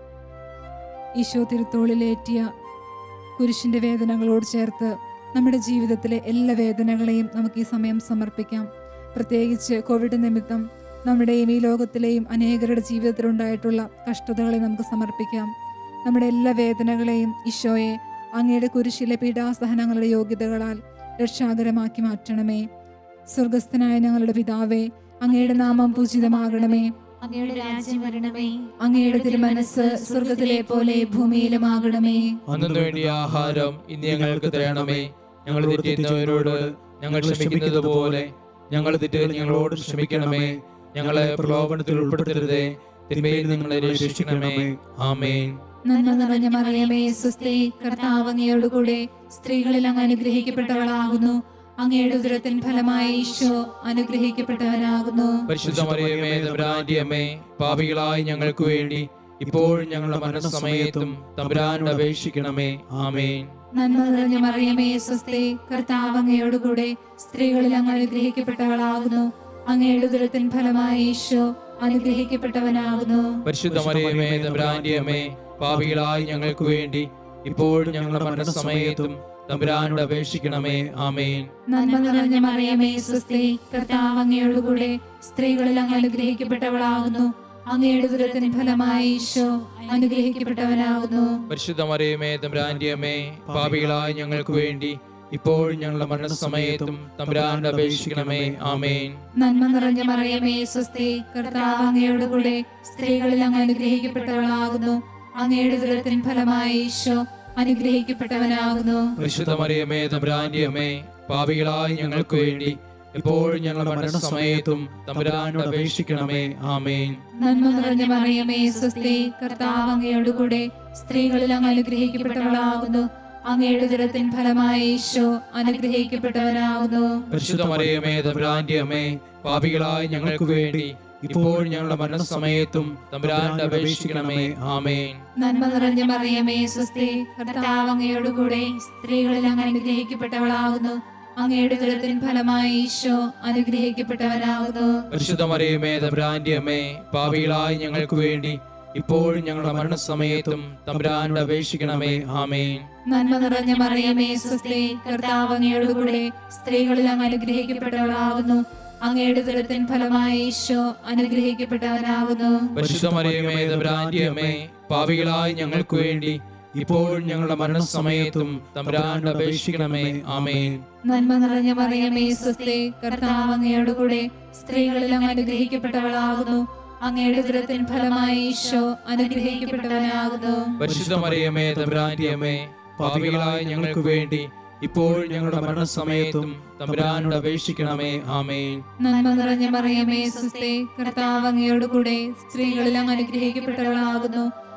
ഈശോ തിരുത്തോളിലേറ്റിയ കുരിശിന്റെ വേദനകളോട് ചേർത്ത് നമ്മുടെ ജീവിതത്തിലെ എല്ലാ വേദനകളെയും നമുക്ക് ഈ സമയം സമർപ്പിക്കാം പ്രത്യേകിച്ച് കോവിഡ് നിമിത്തം നമ്മുടെയും ഈ ലോകത്തിലെയും അനേകരുടെ ജീവിതത്തിലുണ്ടായിട്ടുള്ള കഷ്ടതകളെ നമുക്ക് സമർപ്പിക്കാം നമ്മുടെ എല്ലാ വേദനകളെയും ഈശോയെ അങ്ങയുടെ കുരിശിലെ പീഡാസഹനങ്ങളുടെ യോഗ്യതകളാൽ രക്ഷാകരമാക്കി മാറ്റണമേ സ്വർഗസ്ഥനായ ഞങ്ങളുടെ പിതാവേ അങ്ങയുടെ നാമം പൂജിതമാകണമേ അങ്ങയുടെ രാജ്യം വരണമേ അങ്ങയുടെ തിരുമനസ് സ്വർഗത്തിലെ പോലെ ഭൂമിയിലുമാകണമേ അന്നു വേണ്ടിയ ആഹാരം ഇന്ന് ഞങ്ങൾക്ക് തരണമേ ഞങ്ങൾ തെറ്റിയുന്നവരോട് ഞങ്ങൾ ക്ഷമിക്കുന്നത് പോലെ ഞങ്ങൾ തെറ്റുകൾ ഞങ്ങളോട് ക്ഷമിക്കണമേ ഞങ്ങളെ പ്രലോഭനത്തിൽ ഉൾപ്പെടുത്തരുതേ തിന്മയിൽ നിങ്ങളെ രക്ഷിക്കണമേ ആമേൻ നന്മ നിറഞ്ഞ മറിയമേ സുസ്ഥി കർത്താവ് അങ്ങയോടുകൂടെ സ്ത്രീകളിൽ അങ്ങ് അനുഗ്രഹിക്കപ്പെട്ടവളാകുന്നു അങ്ങയുടെ ഉദരത്തിൻ ഫലമായി ഈശോ അനുഗ്രഹിക്കപ്പെട്ടവനാകുന്നു പരിശുദ്ധ മറിയമേ തമ്പുരാന്റെ അമ്മേ പാപികളായി ഞങ്ങൾക്ക് വേണ്ടി ഇപ്പോഴും ഞങ്ങളുടെ മരണസമയത്തും തമ്പുരാനോട് അപേക്ഷിക്കണമേ ആമേൻ നന്മ നിറഞ്ഞ മറിയമേ സുസ്ഥി കർത്താവ് അങ്ങയോടുകൂടെ സ്ത്രീകളിൽ അങ്ങ് അനുഗ്രഹിക്കപ്പെട്ടവളാകുന്നു അങ്ങയുടെ ഉദരത്തിൻ ഫലമായി ഈശോ അനുഗ്രഹിക്കപ്പെട്ടവനാകുന്നു പരിശുദ്ധ മറിയമേ തമ്പുരാന്റെ അമ്മേ പാപികളായി ഞങ്ങൾക്ക് വേണ്ടി ഇപ്പോഴും ഞങ്ങളുടെ മരണസമയത്തും തമ്പുരാനോട് അപേക്ഷിക്കണമേ ആമേൻ നന്മ നിറഞ്ഞ മറിയമേ സുസ്ഥി കർത്താവ് അങ്ങയോടുകൂടെ സ്ത്രീകളിൽ അങ്ങ് അനുഗ്രഹിക്കപ്പെട്ടവളാകുന്നു അങ്ങയുടെ ഉദരത്തിൻ ഫലമായി ഈശോ അനുഗ്രഹിക്കപ്പെട്ടവനാകുന്നു പരിശുദ്ധ മറിയമേ തമ്പുരാന്റെ അമ്മേ പാപികളായി ഞങ്ങൾക്ക് വേണ്ടി ഇപ്പോഴും ഞങ്ങളുടെ മരണസമയത്തും തമ്പുരാനോട് അപേക്ഷിക്കണമേ ആമേൻ നന്മ നിറഞ്ഞ മറിയമേ സുസ്ഥി കർത്താവ് അങ്ങയോടുകൂടെ സ്ത്രീകളിൽ അങ്ങ് അനുഗ്രഹിക്കപ്പെട്ടവളാകുന്നു അങ്ങയുടെ ഉദരത്തിൻ ഫലമായി ഈശോ അനുഗ്രഹിക്കപ്പെട്ടവനാകുന്നു പരിശുദ്ധ മറിയമേ തമ്പുരാന്റെ അമ്മേ പാപികളായി ഞങ്ങൾക്ക് വേണ്ടി ഇപ്പോഴും ഞങ്ങളുടെ മരണസമയത്തും തമ്പുരാനോട് അപേക്ഷിക്കണമേ ആമേൻ നന്മ നിറഞ്ഞ മറിയമേ സുസ്ഥി കർത്താവ് അങ്ങയോടുകൂടെ സ്ത്രീകളിൽ അങ്ങ് അനുഗ്രഹിക്കപ്പെട്ടവളാകുന്നു അങ്ങയുടെ ഉദരത്തിൻ ഫലമായി ഈശോ അനുഗ്രഹിക്കപ്പെട്ടവനാകുന്നു പരിശുദ്ധ മറിയമേ തമ്പുരാന്റെ അമ്മേ പാപികളായി ഞങ്ങൾക്ക് വേണ്ടി ഇപ്പോഴും ഞങ്ങളുടെ മരണസമയത്തും തമ്പുരാനോട് അപേക്ഷിക്കണമേ ആമേൻ നന്മ നിറഞ്ഞ മറിയമേ സുസ്ഥി കർത്താവ് അങ്ങയോടുകൂടെ സ്ത്രീകളിൽ അങ്ങ് അനുഗ്രഹിക്കപ്പെട്ടവളാകുന്നു അങ്ങയുടെ ഉദരത്തിൻ ഫലമായി ഈശോ അനുഗ്രഹിക്കപ്പെട്ടവനാകുന്നു പരിശുദ്ധ മറിയമേ തമ്പുരാന്റെ അമ്മേ പാപികളായി ഞങ്ങൾക്ക് വേണ്ടി ഇപ്പോഴും ഞങ്ങളുടെ മരണസമയത്തും തമ്പുരാനോട് അപേക്ഷിക്കണമേ ആമേൻ നന്മ നിറഞ്ഞ മറിയമേ സുസ്ഥി കർത്താവ് അങ്ങയോടുകൂടെ സ്ത്രീകളിൽ അങ്ങ് അനുഗ്രഹിക്കപ്പെട്ടവളാകുന്നു അങ്ങയുടെ ഉദരത്തിൻ ഫലമായി ഈശോ അനുഗ്രഹിക്കപ്പെട്ടവനാകുന്നു പരിശുദ്ധ മറിയമേ തമ്പുരാന്റെ അമ്മേ പാപികളായി ഞങ്ങൾക്ക് വേണ്ടി ഇപ്പോഴും ഞങ്ങളുടെ മരണസമയത്തും തമ്പുരാനോട് അപേക്ഷിക്കണമേ ആമേൻ നന്മ നിറഞ്ഞ മറിയമേ സുസ്ഥി കർത്താവ് അങ്ങയോടുകൂടെ സ്ത്രീകളിൽ അങ്ങ് അനുഗ്രഹിക്കപ്പെട്ടവളാകുന്നു അങ്ങയുടെ ഉദരത്തിൻ ഫലമായി ഈശോ അനുഗ്രഹിക്കപ്പെട്ടവനാകുന്നു പരിശുദ്ധ മറിയമേ തമ്പുരാന്റെ അമ്മേ പാപികളായി ഞങ്ങൾക്ക് വേണ്ടി ഇപ്പോഴും ഞങ്ങളുടെ മരണസമയത്തും തമ്പുരാനോട് അപേക്ഷിക്കണമേ ആമേൻ നന്മ നിറഞ്ഞ മറിയമേ സുസ്ഥി കർത്താവ് അങ്ങയോടുകൂടെ സ്ത്രീകളിൽ അങ്ങ് അനുഗ്രഹിക്കപ്പെട്ടവളാകുന്നു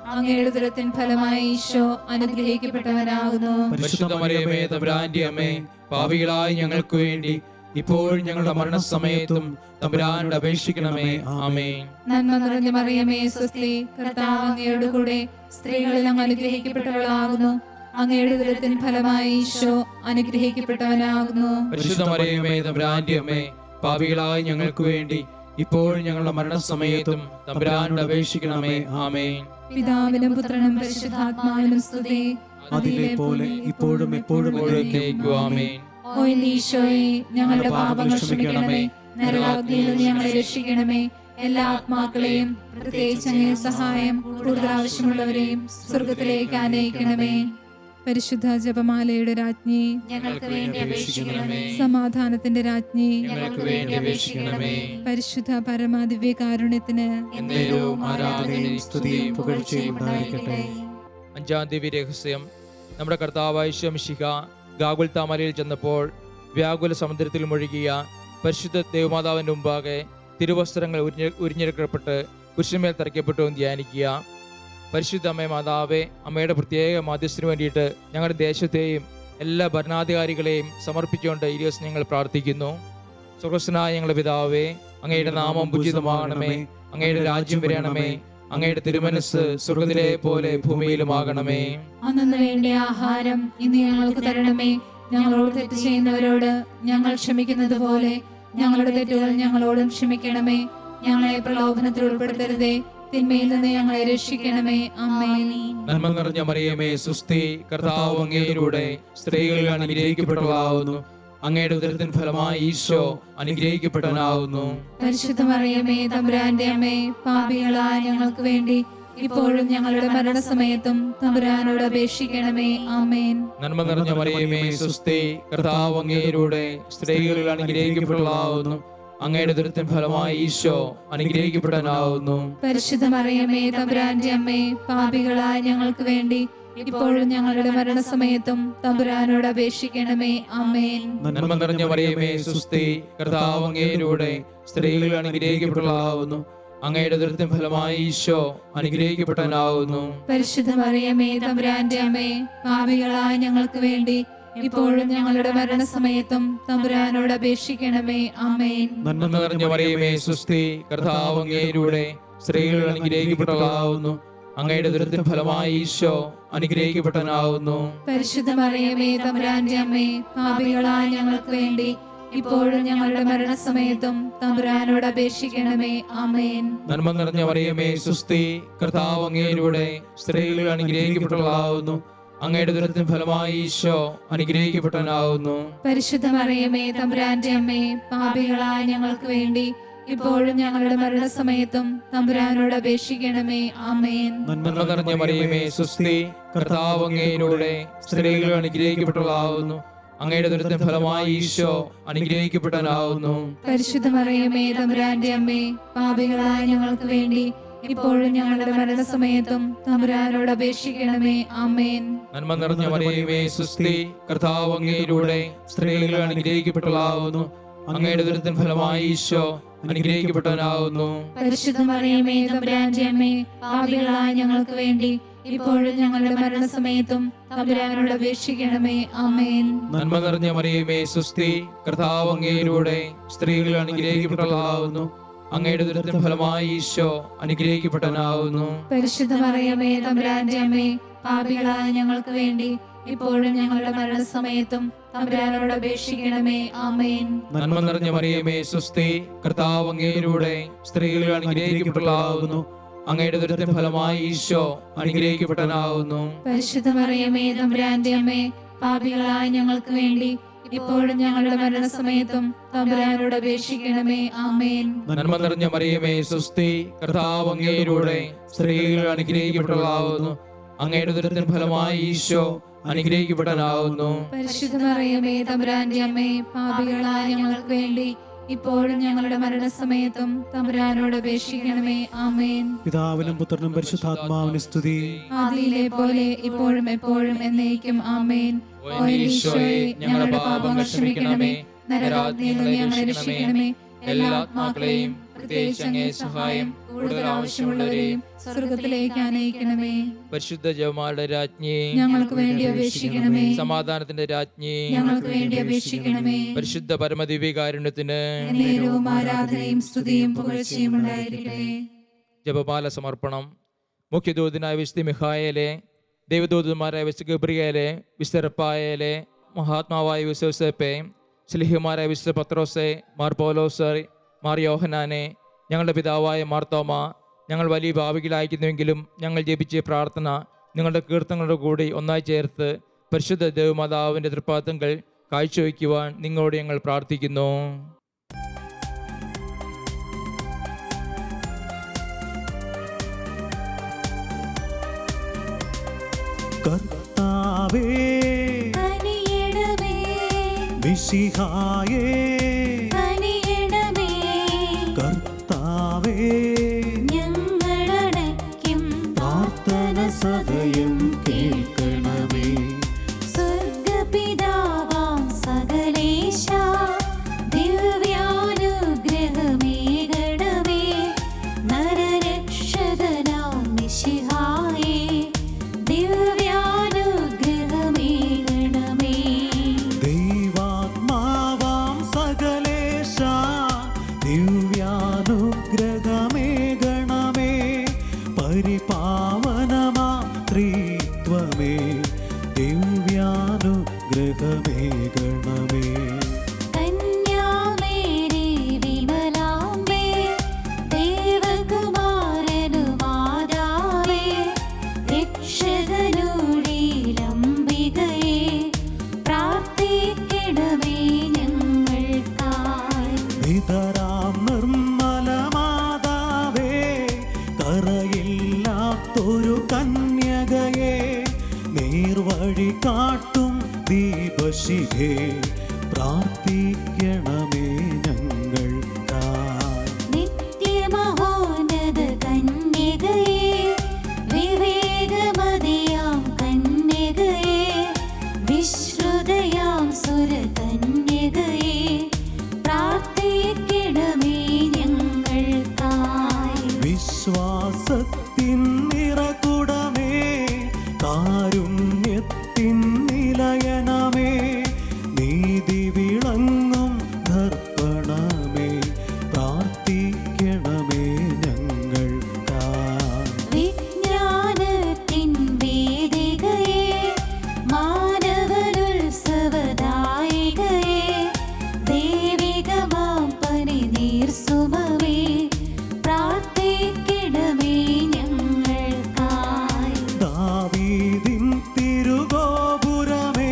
അങ്ങയുടെ ഉദരത്തിൻ ഫലമായി ഈശോ അനുഗ്രഹിക്കപ്പെട്ടവനാകുന്നു പരിശുദ്ധ മറിയമേ തമ്പുരാന്റെ അമ്മേ പാപികളായ ഞങ്ങൾക്ക് വേണ്ടി ഇപ്പോൾ ഞങ്ങളുടെ മരണസമയത്തും തമ്പുരാനോട് അപേക്ഷിക്കണമേ ആമേൻ നന്മ നിറഞ്ഞ മറിയമേ സ്വസ്തി കർത്താവ് അങ്ങയോട് കൂടെ സ്ത്രീകളിൽ അങ്ങ് അനുഗ്രഹിക്കപ്പെട്ടവളാകുന്നു അങ്ങയുടെ ഉദരത്തിൻ ഫലമായി ഈശോ അനുഗ്രഹിക്കപ്പെട്ടവനാകുന്നു പരിശുദ്ധ മറിയമേ തമ്പുരാന്റെ അമ്മേ പാപികളായ ഞങ്ങൾക്ക് വേണ്ടി ഇപ്പോൾ ഞങ്ങളുടെ മരണസമയത്തും തമ്പുരാനോട് അപേക്ഷിക്കണമേ ആമേൻ പിതാവിനും പുത്രനും പരിശുദ്ധാത്മാവിനും സ്തുതി അതിലെ പോലെ ഇപ്പോഴും എപ്പോഴും ഇപ്പോഴേക്കും ആമേൻ ഓ എന്റെ ഈശോയെ ഞങ്ങളുടെ പാപങ്ങൾ ക്ഷമിക്കണമേ നരകാഗ്നിയിൽ നിന്ന് ഞങ്ങളെ രക്ഷിക്കണമേ എല്ലാ ആത്മാക്കളെയും പ്രത്യേകിച്ച് അങ്ങേ സഹായം കൂടുതൽ ആവശ്യമുള്ളവരെയും സ്വർഗത്തിലേക്ക് ആനയിക്കണമേ പരിശുദ്ധ ജപമാലയുടെ രാജ്ഞി ഞങ്ങൾക്ക് വേണ്ടി അപേക്ഷിക്കണമേ സമാധാനത്തിന്റെ രാജ്ഞി ഞങ്ങൾക്ക് വേണ്ടി അപേക്ഷിക്കണമേ പരിശുദ്ധ പരമാദിവ്യ കാരുണ്യത്തിന് എന്നേരവും ആരാധനയും സ്തുതിയും പുകഴ്ചയും ഉണ്ടായിരിക്കട്ടെ അഞ്ചാം ദിവ്യ രഹസ്യം നമ്മുടെ കർത്താവായ ശംശിക ഗാകുൽ താമരയിൽ ചെന്നപ്പോൾ വ്യാകുല സമുദ്രത്തിൽ മുഴുകിയ പരിശുദ്ധ ദേവമാതാവിൻ്റെ മുമ്പാകെ തിരുവസ്ത്രങ്ങൾ ഉരിഞ്ഞ ഉരിഞ്ഞെടുക്കപ്പെട്ട് കുരിശിന്മേൽ തറയ്ക്കപ്പെട്ടു എന്ന് ധ്യാനിക്കുക പരിശുദ്ധ അമ്മേ മാതാവെ അമ്മയുടെ പ്രത്യേക മാധ്യസ്ഥന് വേണ്ടിയിട്ട് ഞങ്ങളുടെ ദേശത്തെയും എല്ലാ ഭരണാധികാരികളെയും സമർപ്പിച്ചുകൊണ്ട് ഈ ദിവസം ഞങ്ങൾ പ്രാർത്ഥിക്കുന്നു സ്വർഗസ്വനായ ഞങ്ങളുടെ പിതാവേ അങ്ങയുടെ നാമം ഉചിതമാകണമേ അങ്ങയുടെ രാജ്യം വരണമേ അങ്ങയുടെ തിരുമനസ് സ്വർഗത്തിലെ പോലെ ഭൂമിയിലുമാകണമേ അന്നു വേണ്ട ആഹാരം ഇന്ന് ഞങ്ങൾക്ക് തരണമേ ഞങ്ങളോട് തെറ്റ് ചെയ്യുന്നവരോട് ഞങ്ങൾ ക്ഷമിക്കുന്നത് പോലെ ഞങ്ങളുടെ തെറ്റുകൾ ഞങ്ങളോടും ക്ഷമിക്കണമേ ഞങ്ങളെ പ്രലോഭനത്തിൽ ഉൾപ്പെടുത്തരുതേ തിന്മയിൽ നിന്ന് ഞങ്ങളെ രക്ഷിക്കണമേ അമ്മേ നന്മ നിറഞ്ഞ മറിയമേ സുസ്ഥി കർത്താവ് അങ്ങയിലൂടെ സ്ത്രീകൾ അനുഗ്രഹിക്കപ്പെട്ടവളാവുന്നു അങ്ങയുടെ ഉദരത്തിൻ ഫലമായി ഈശോ അനുഗ്രഹിക്കപ്പെട്ടവനാവുന്നു പരിശുദ്ധ മറിയമേ തമ്പുരാന്റെ അമ്മേ പാപികളായ ഞങ്ങൾക്ക് വേണ്ടി ഇപ്പോഴും ഞങ്ങളുടെ മരണസമയത്തും തമ്പുരാനോട് അപേക്ഷിക്കണമേ ആമേൻ നന്മ നിറഞ്ഞ മറിയമേ സുസ്ഥി കർത്താവ് അങ്ങയിലൂടെ സ്ത്രീകൾ അനുഗ്രഹിക്കപ്പെട്ടവളാവുന്നു അങ്ങയുടെ ഉദരത്തിൻ ഫലമായി ഈശോ അനുഗ്രഹിക്കപ്പെട്ടവനാവുന്നു പരിശുദ്ധ മറിയമേ തമ്പുരാന്റെ അമ്മേ പാപികളായ ഞങ്ങൾക്ക് വേണ്ടി ഇപ്പോഴും ഞങ്ങളുടെ മരണസമയത്തും തമ്പുരാനോട് അപേക്ഷിക്കണമേ ആമേൻ നന്മ നിറഞ്ഞ മറിയമേ സുസ്ഥി കർത്താവ് അങ്ങയിലൂടെ സ്ത്രീകൾ അനുഗ്രഹിക്കപ്പെട്ടവളാവുന്നു അങ്ങയുടെ ഉദരത്തിൻ ഫലമായി ഈശോ അനുഗ്രഹിക്കപ്പെട്ടവനാവുന്നു പരിശുദ്ധ മറിയമേ തമ്പുരാന്റെ അമ്മേ പാപികളായ ഞങ്ങൾക്ക് വേണ്ടി ഇപ്പോഴും ഞങ്ങളുടെ മരണസമയത്തും തമ്പുരാനോട് അപേക്ഷിക്കണമേ ആമേൻ നന്മ നിറഞ്ഞ മറിയമേ സുസ്ഥി കർത്താവ് അങ്ങയിലൂടെ സ്ത്രീകൾ അനുഗ്രഹിക്കപ്പെട്ടവളാവുന്നു അങ്ങയുടെ ദുരത്തിന് ഫലമായി ഈശോ അനുഗ്രഹിക്കപ്പെട്ടവനാവുന്നു പരിശുദ്ധ മറിയമേ തമ്പുരാന്റെ അമ്മേ പാപികളായ ഞങ്ങൾക്ക് വേണ്ടി ഇപ്പോഴും ഞങ്ങളുടെ മരണസമയത്തും തമ്പുരാനോട് അപേക്ഷിക്കണമേ ആമേൻ നന്മ നിറഞ്ഞ മറിയമേ സുസ്ഥി കർത്താവ് അങ്ങയിലൂടെ സ്ത്രീകൾ അനുഗ്രഹിക്കപ്പെട്ടവളാവുന്നു അങ്ങയുടെ ദുരത്തിന് ഫലമായി ഈശോ അനുഗ്രഹിക്കപ്പെട്ടവനാവുന്നു പരിശുദ്ധ മറിയമേ തമ്പുരാന്റെ അമ്മേ പാപികളായ ഞങ്ങൾക്ക് വേണ്ടി ഇപ്പോഴും ഞങ്ങളുടെ മരണസമയത്തും തമ്പുരാനോട് അപേക്ഷിക്കണമേ ആമേൻ നന്മ നിറഞ്ഞ മറിയമേ സുസ്ഥി കർത്താവ് അങ്ങയിലൂടെ സ്ത്രീകൾ അനുഗ്രഹിക്കപ്പെട്ടവളാവുന്നു അങ്ങയുടെ ദുരത്തിന് ഫലമായി ഈശോ അനുഗ്രഹിക്കപ്പെട്ടവനാവുന്നു പരിശുദ്ധ മറിയമേ തമ്പുരാന്റെ അമ്മേ പാപികളായ ഞങ്ങൾക്ക് വേണ്ടി ഇപ്പോഴും ഞങ്ങളുടെ മരണസമയത്തും തമ്പുരാനോട് അപേക്ഷിക്കണമേ ആമേൻ നന്മ നിറഞ്ഞ മറിയമേ സുസ്ഥി കർത്താവ് അങ്ങയിലൂടെ സ്ത്രീകൾ അനുഗ്രഹിക്കപ്പെട്ടവളാവുന്നു അങ്ങയുടെ ദുരത്തിന് ഫലമായി ഈശോ അനുഗ്രഹിക്കപ്പെട്ടവനാവുന്നു പരിശുദ്ധ മറിയമേ തമ്പുരാന്റെ അമ്മേ പാപികളായ ഞങ്ങൾക്ക് വേണ്ടി ഇപ്പോഴും ഞങ്ങളുടെ മരണസമയത്തും തമ്പുരാനോട് അപേക്ഷിക്കണമേ ആമേൻ നന്മ നിറഞ്ഞ മറിയമേ സുസ്ഥി കർത്താവ് അങ്ങയിലൂടെ സ്ത്രീകൾ അനുഗ്രഹിക്കപ്പെട്ടവളാവുന്നു അങ്ങയുടെ ദുരത്തിന് ഫലമായി ഈശോ അനുഗ്രഹിക്കപ്പെട്ടവനാവുന്നു പരിശുദ്ധ മറിയമേ തമ്പുരാന്റെ അമ്മേ പാപികളായ ഞങ്ങൾക്ക് വേണ്ടി ഇപ്പോഴും ഞങ്ങളുടെ മരണസമയത്തും തമ്പുരാനോട് അപേക്ഷിക്കണമേ ആമേൻ നന്മ നിറഞ്ഞ മറിയമേ സുസ്ഥി കർത്താവ് അങ്ങയിലൂടെ സ്ത്രീകൾ അനുഗ്രഹിക്കപ്പെട്ടവളാവുന്നു അങ്ങയുടെ ദുരത്തിന് ഫലമായി ഈശോ അനുഗ്രഹിക്കപ്പെട്ടവനാവുന്നു പരിശുദ്ധ മറിയമേ തമ്പുരാന്റെ അമ്മേ പാപികളായ ഞങ്ങൾക്ക് വേണ്ടി ഇപ്പോഴും ഞങ്ങളുടെ മരണസമയത്തും തമ്പുരാനോട് അപേക്ഷിക്കണമേ ആമേൻ നന്മ നിറഞ്ഞ മറിയമേ സുസ്ഥി കർത്താവ് അങ്ങയിലൂടെ സ്ത്രീകൾ അനുഗ്രഹിക്കപ്പെട്ടവളാവുന്നു അങ്ങയുടെ ദുരത്തിന് ഫലമായി ഈശോ അനുഗ്രഹിക്കപ്പെട്ടവനാവുന്നു പരിശുദ്ധ മറിയമേ തമ്പുരാന്റെ അമ്മേ പാപികളായ ഞങ്ങൾക്ക് വേണ്ടി ഇപ്പോഴും ഞങ്ങളുടെ മരണസമയത്തും തമ്പുരാനോട് അപേക്ഷിക്കണമേ ആമേൻ പിതാവിനും പുത്രനും പരിശുദ്ധാത്മാവിന് സ്തുതി ആദിയിലെ പോലെ ഇപ്പോഴും എപ്പോഴും എന്നേക്കും ആമേൻ ഓ ഈശോയെ ഞങ്ങളുടെ പാപങ്ങൾ ക്ഷമിക്കണമേ നരകാഗ്നിയിൽ നിന്ന് ഞങ്ങളെ രക്ഷിക്കണമേ എല്ലാ ആത്മാക്കളെയും പ്രത്യേകിച്ച് അങ്ങേ സഹായം കൂടുതൽ ആവശ്യമുള്ളവരെയും സ്വർഗത്തിലേക്ക് ആനയിക്കണമേ പരിശുദ്ധ ജവമാരുടെ രാജ്ഞി ഞങ്ങൾക്ക് വേണ്ടി അപേക്ഷിക്കണമേ സമാധാനത്തിന്റെ രാജ്ഞി ഞങ്ങൾക്ക് വേണ്ടി അപേക്ഷിക്കണമേ പരിശുദ്ധ പരമദിവ്യകാരുണ്യത്തിന് നേരവും ആരാധനയും സ്തുതിയും പുകഴ്ചയും ഉണ്ടായിരിക്കട്ടെ ജപമാല സമർപ്പണം മുഖ്യദൂതനായ വിശുദ്ധ മിഹായേലെ ദൈവദൂതന്മാരായ വിശുദ്ധ ഗബ്രിയേലെ വിശുദ്ധ റപ്പായേലെ മഹാത്മാവായ വിശ്വസപ്പെ സ്ലിഹിമാരായ വിശുദ്ധ പത്രോസെ മാർ പോലോസ് മാർ യോഹനാനെ ഞങ്ങളുടെ പിതാവായ മാർത്തോമ ഞങ്ങൾ വലിയ ഭാവികളായിരിക്കുന്നുവെങ്കിലും ഞങ്ങൾ ജപിച്ച പ്രാർത്ഥന നിങ്ങളുടെ കീർത്തങ്ങളുടെ കൂടി ഒന്നായി ചേർത്ത് പരിശുദ്ധ ദേവമാതാവിൻ്റെ തൃപ്പാദങ്ങൾ കാഴ്ചവെക്കുവാൻ നിങ്ങളോട് ഞങ്ങൾ പ്രാർത്ഥിക്കുന്നു കർത്താവേ കനിയണമേ വിശിഹായേ കനിയണമേ കർത്താവേ ഞങ്ങളടയ്ക്കും പ്രാർത്ഥന സദയം കേൾക്കണമേ സ്വർഗപിതാവാം സകലേശ ദിവ്യാനുഗ്രഹമേകണമേ നരരക്ഷകനാം മിശിഹായേ ദിവ്യാനുഗ്രഹമേകണമേ ദൈവാത്മാവാം സകലേശ ദിവ്യാനുഗ്രഹമേകണമേ പരിപാവനമാ ത്രിത്വമേ ദിവ്യാനുഗ്രഹമേകണമേ കന്യാമേരി വിമലാംബേ ദേവകുമാരനു മാതാവേ രക്ഷകനൂഴിലംബികയെ പ്രാർത്ഥിക്കണമേ ഞങ്ങൾക്കായി നിതരാം നിർമ്മല മാതാവേ കറയില്ലാത്തൊരു കന്യകയെ നേർവഴി കാട്ടും ദീപശിഖേ പ്രാർത്ഥിക്കണമേ ഞങ്ങൾക്കായി നിത്യമഹോന്നത കന്യകയെ വിവേകമതിയാം കന്യകയെ വിശ്രുതയാം സുരകന്യകയെ പ്രാർത്ഥിക്കണമേ ഞങ്ങൾക്കായി വിശ്വാസത്തിൻ നിറകുടമേ കാരുണ്യത്തിൻ നിലയനമേ നീതി വിളങ്ങും ദർപ്പണമേ പ്രാർത്ഥിക്കണമേ ഞങ്ങൾക്കായി വിജ്ഞാനത്തിൻ വേദികയെ മാനവരുത്സവദായികയെ ദൈവികമാം പനിനീർ സുമവേ പ്രാർത്ഥിക്കണമേ ഞങ്ങൾക്കായി ദാവീദിൻ തിരുഗോപുരമേ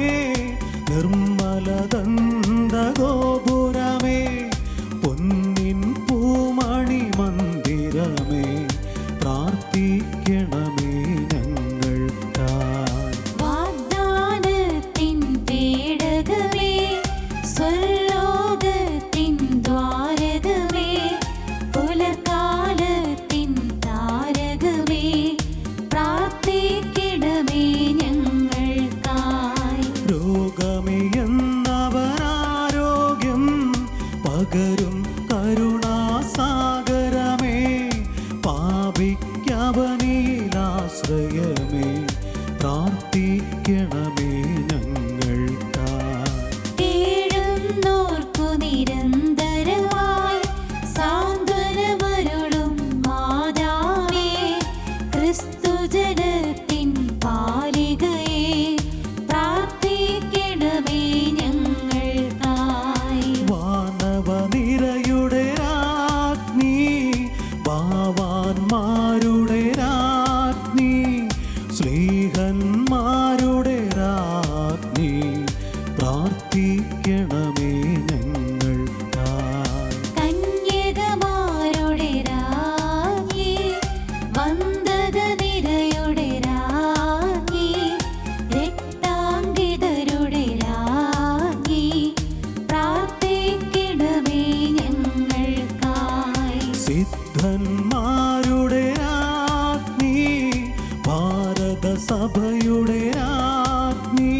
നിർമ്മലദന്തഗോപുരമേ പൊന്നിൻ പൂമണി മന്ദിരമേ പ്രാർത്ഥിക്കണമേ ഞങ്ങൾക്കായി വാഗ്ദാനത്തിൻ പേടകമേ സ്വർലോകത്തിൻ ദ്വാരകമേ പുലർക്കാലത്തിൻ താരകമേ പ്രാർത്ഥിക്കണമേ ഞങ്ങൾക്കായി രോഗമെന്നവരാരോഗ്യം പകരും കരുണാസാഗരമേ പാപിക്കവനിലാശ്രയമേ പ്രാർത്ഥിക്കണമേ ഞങ്ങൾക്കായി കേഴുന്നോർക്കു നിരന്തരമായി സാന്ത്വനമരുളും മാതാവേ ക്രിസ്തുജനത്തിൻ പാലികയെ പ്രാർത്ഥിക്കണമേ ഞങ്ങൾക്കായി വാനവനിരയുടെ രാജ്ഞി ഭാവാന്മാരുടെ രാജ്ഞി സ്ലീഹന്മാരുടെ രാജ്ഞി പ്രാർത്ഥിക്കണമേ ഞങ്ങൾക്കായി കന്യകമാരുടെ രാജ്ഞി വന്ദകനിരയുടെ രാജ്ഞി രക്താങ്കിതരുടെ രാജ്ഞി പ്രാർത്ഥിക്കണമേ ഞങ്ങൾക്കായി സിദ്ധന്മാരുടെ രാജ്ഞി ഭാരത സഭയുടെ രാജ്ഞി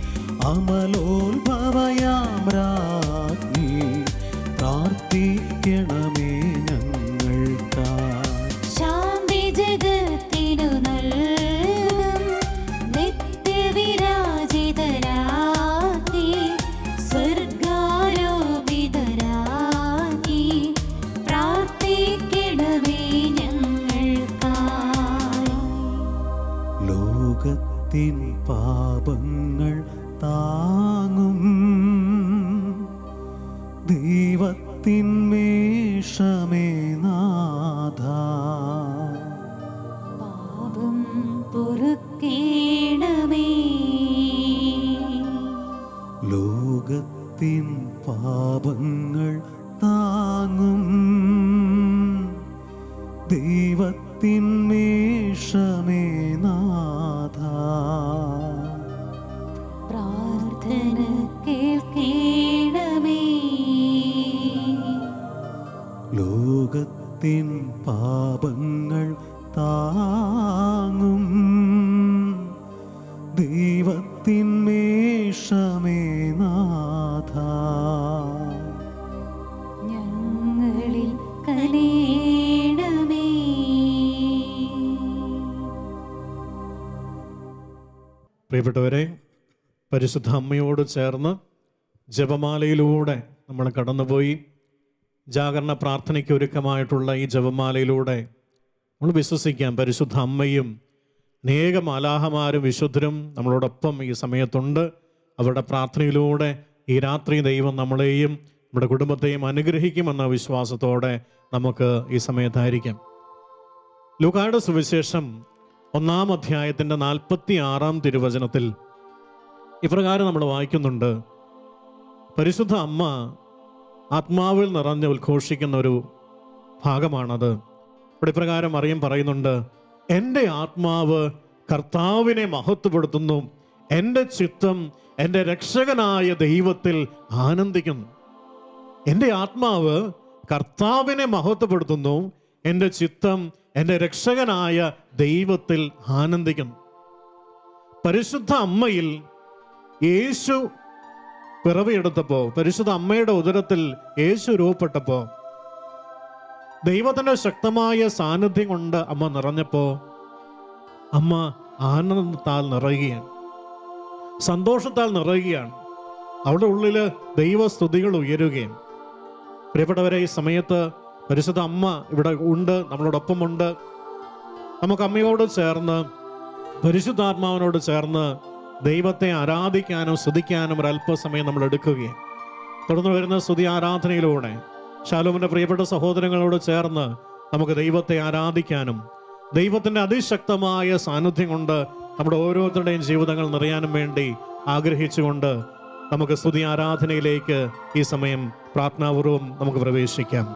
അമലോത്ഭവയാം രാജ്ഞി പ്രാർത്ഥിക്കണമേ ഞങ്ങൾക്കായി ലോകത്തിൻ പാപങ്ങൾ താങ്ങും ദൈവത്തിൻ മേഷമേ നാഥ പാപം പൊറുക്കേണമേ ലോകത്തിൻ പാപങ്ങൾ താങ്ങും ദൈവത്തിൻ മേഷമേ നാഥ പ്രാർത്ഥന കേൾക്കേണമേ ലോകത്തിൻ പാപങ്ങൾ താങ്ങും ദൈവത്തിൻ മേഷമേ നാഥ ഞങ്ങളിൽ കലേണമേ പ്രിയപ്പെട്ടവരെ പരിശുദ്ധ അമ്മയോട് ചേർന്ന് ജപമാലയിലൂടെ നമ്മൾ കടന്നുപോയി ജാഗരണ പ്രാർത്ഥനയ്ക്ക് ഒരുക്കമായിട്ടുള്ള ഈ ജപമാലയിലൂടെ നമ്മൾ വിശ്വസിക്കാം പരിശുദ്ധ അമ്മയും അനേകം അലാഹമാരും വിശുദ്ധരും നമ്മളോടൊപ്പം ഈ സമയത്തുണ്ട് അവരുടെ പ്രാർത്ഥനയിലൂടെ ഈ രാത്രി ദൈവം നമ്മളെയും നമ്മുടെ കുടുംബത്തെയും അനുഗ്രഹിക്കുമെന്ന വിശ്വാസത്തോടെ നമുക്ക് ഈ സമയത്തായിരിക്കാം ലൂക്കായുടെ സുവിശേഷം ഒന്നാം അധ്യായത്തിൻ്റെ നാൽപ്പത്തി ആറാം തിരുവചനത്തിൽ ഇപ്രകാരം നമ്മൾ വായിക്കുന്നുണ്ട് പരിശുദ്ധ അമ്മ ആത്മാവിൽ നിറഞ്ഞ് ഉദ്ഘോഷിക്കുന്ന ഒരു ഭാഗമാണത് ഇവിടെ ഇപ്രകാരം അറിയം പറയുന്നുണ്ട് എൻ്റെ ആത്മാവ് കർത്താവിനെ മഹത്വപ്പെടുത്തുന്നു എൻ്റെ ചിത്തം എൻ്റെ രക്ഷകനായ ദൈവത്തിൽ ആനന്ദിക്കുന്നു എൻ്റെ ആത്മാവ് കർത്താവിനെ മഹത്വപ്പെടുത്തുന്നു എൻ്റെ ചിത്തം എൻ്റെ രക്ഷകനായ ദൈവത്തിൽ ആനന്ദിക്കുന്നു പരിശുദ്ധ അമ്മയിൽ യേശു പിറവിയെടുത്തപ്പോൾ പരിശുദ്ധ അമ്മയുടെ ഉദരത്തിൽ യേശു രൂപപ്പെട്ടപ്പോൾ ദൈവത്തിൻ്റെ ശക്തമായ സാന്നിധ്യം കൊണ്ട് അമ്മ നിറഞ്ഞപ്പോൾ അമ്മ ആനന്ദത്താൽ നിറയുകയാണ് സന്തോഷത്താൽ നിറയുകയാണ് അവിടെ ഉള്ളിൽ ദൈവസ്തുതികൾ ഉയരുകയും പ്രിയപ്പെട്ടവരെ ഈ സമയത്ത് പരിശുദ്ധ അമ്മ ഇവിടെ ഉണ്ട് നമ്മളോടൊപ്പമുണ്ട് നമുക്ക് അമ്മയോട് ചേർന്ന് പരിശുദ്ധാത്മാവിനോട് ചേർന്ന് ദൈവത്തെ ആരാധിക്കാനും സ്തുതിക്കാനും ഒരു അല്പസമയം നമ്മൾ എടുക്കുകയും തുടർന്ന് വരുന്ന സ്തുതി ആരാധനയിലൂടെ ശാലോമിൻ്റെ പ്രിയപ്പെട്ട സഹോദരങ്ങളോട് ചേർന്ന് നമുക്ക് ദൈവത്തെ ആരാധിക്കാനും ദൈവത്തിൻ്റെ അതിശക്തമായ സാന്നിധ്യം കൊണ്ട് നമ്മുടെ ഓരോരുത്തരുടെയും ജീവിതങ്ങൾ നിറയാനും വേണ്ടി ആഗ്രഹിച്ചുകൊണ്ട് നമുക്ക് സ്തുതി ആരാധനയിലേക്ക് ഈ സമയം പ്രാർത്ഥനാപൂർവം നമുക്ക് പ്രവേശിക്കാം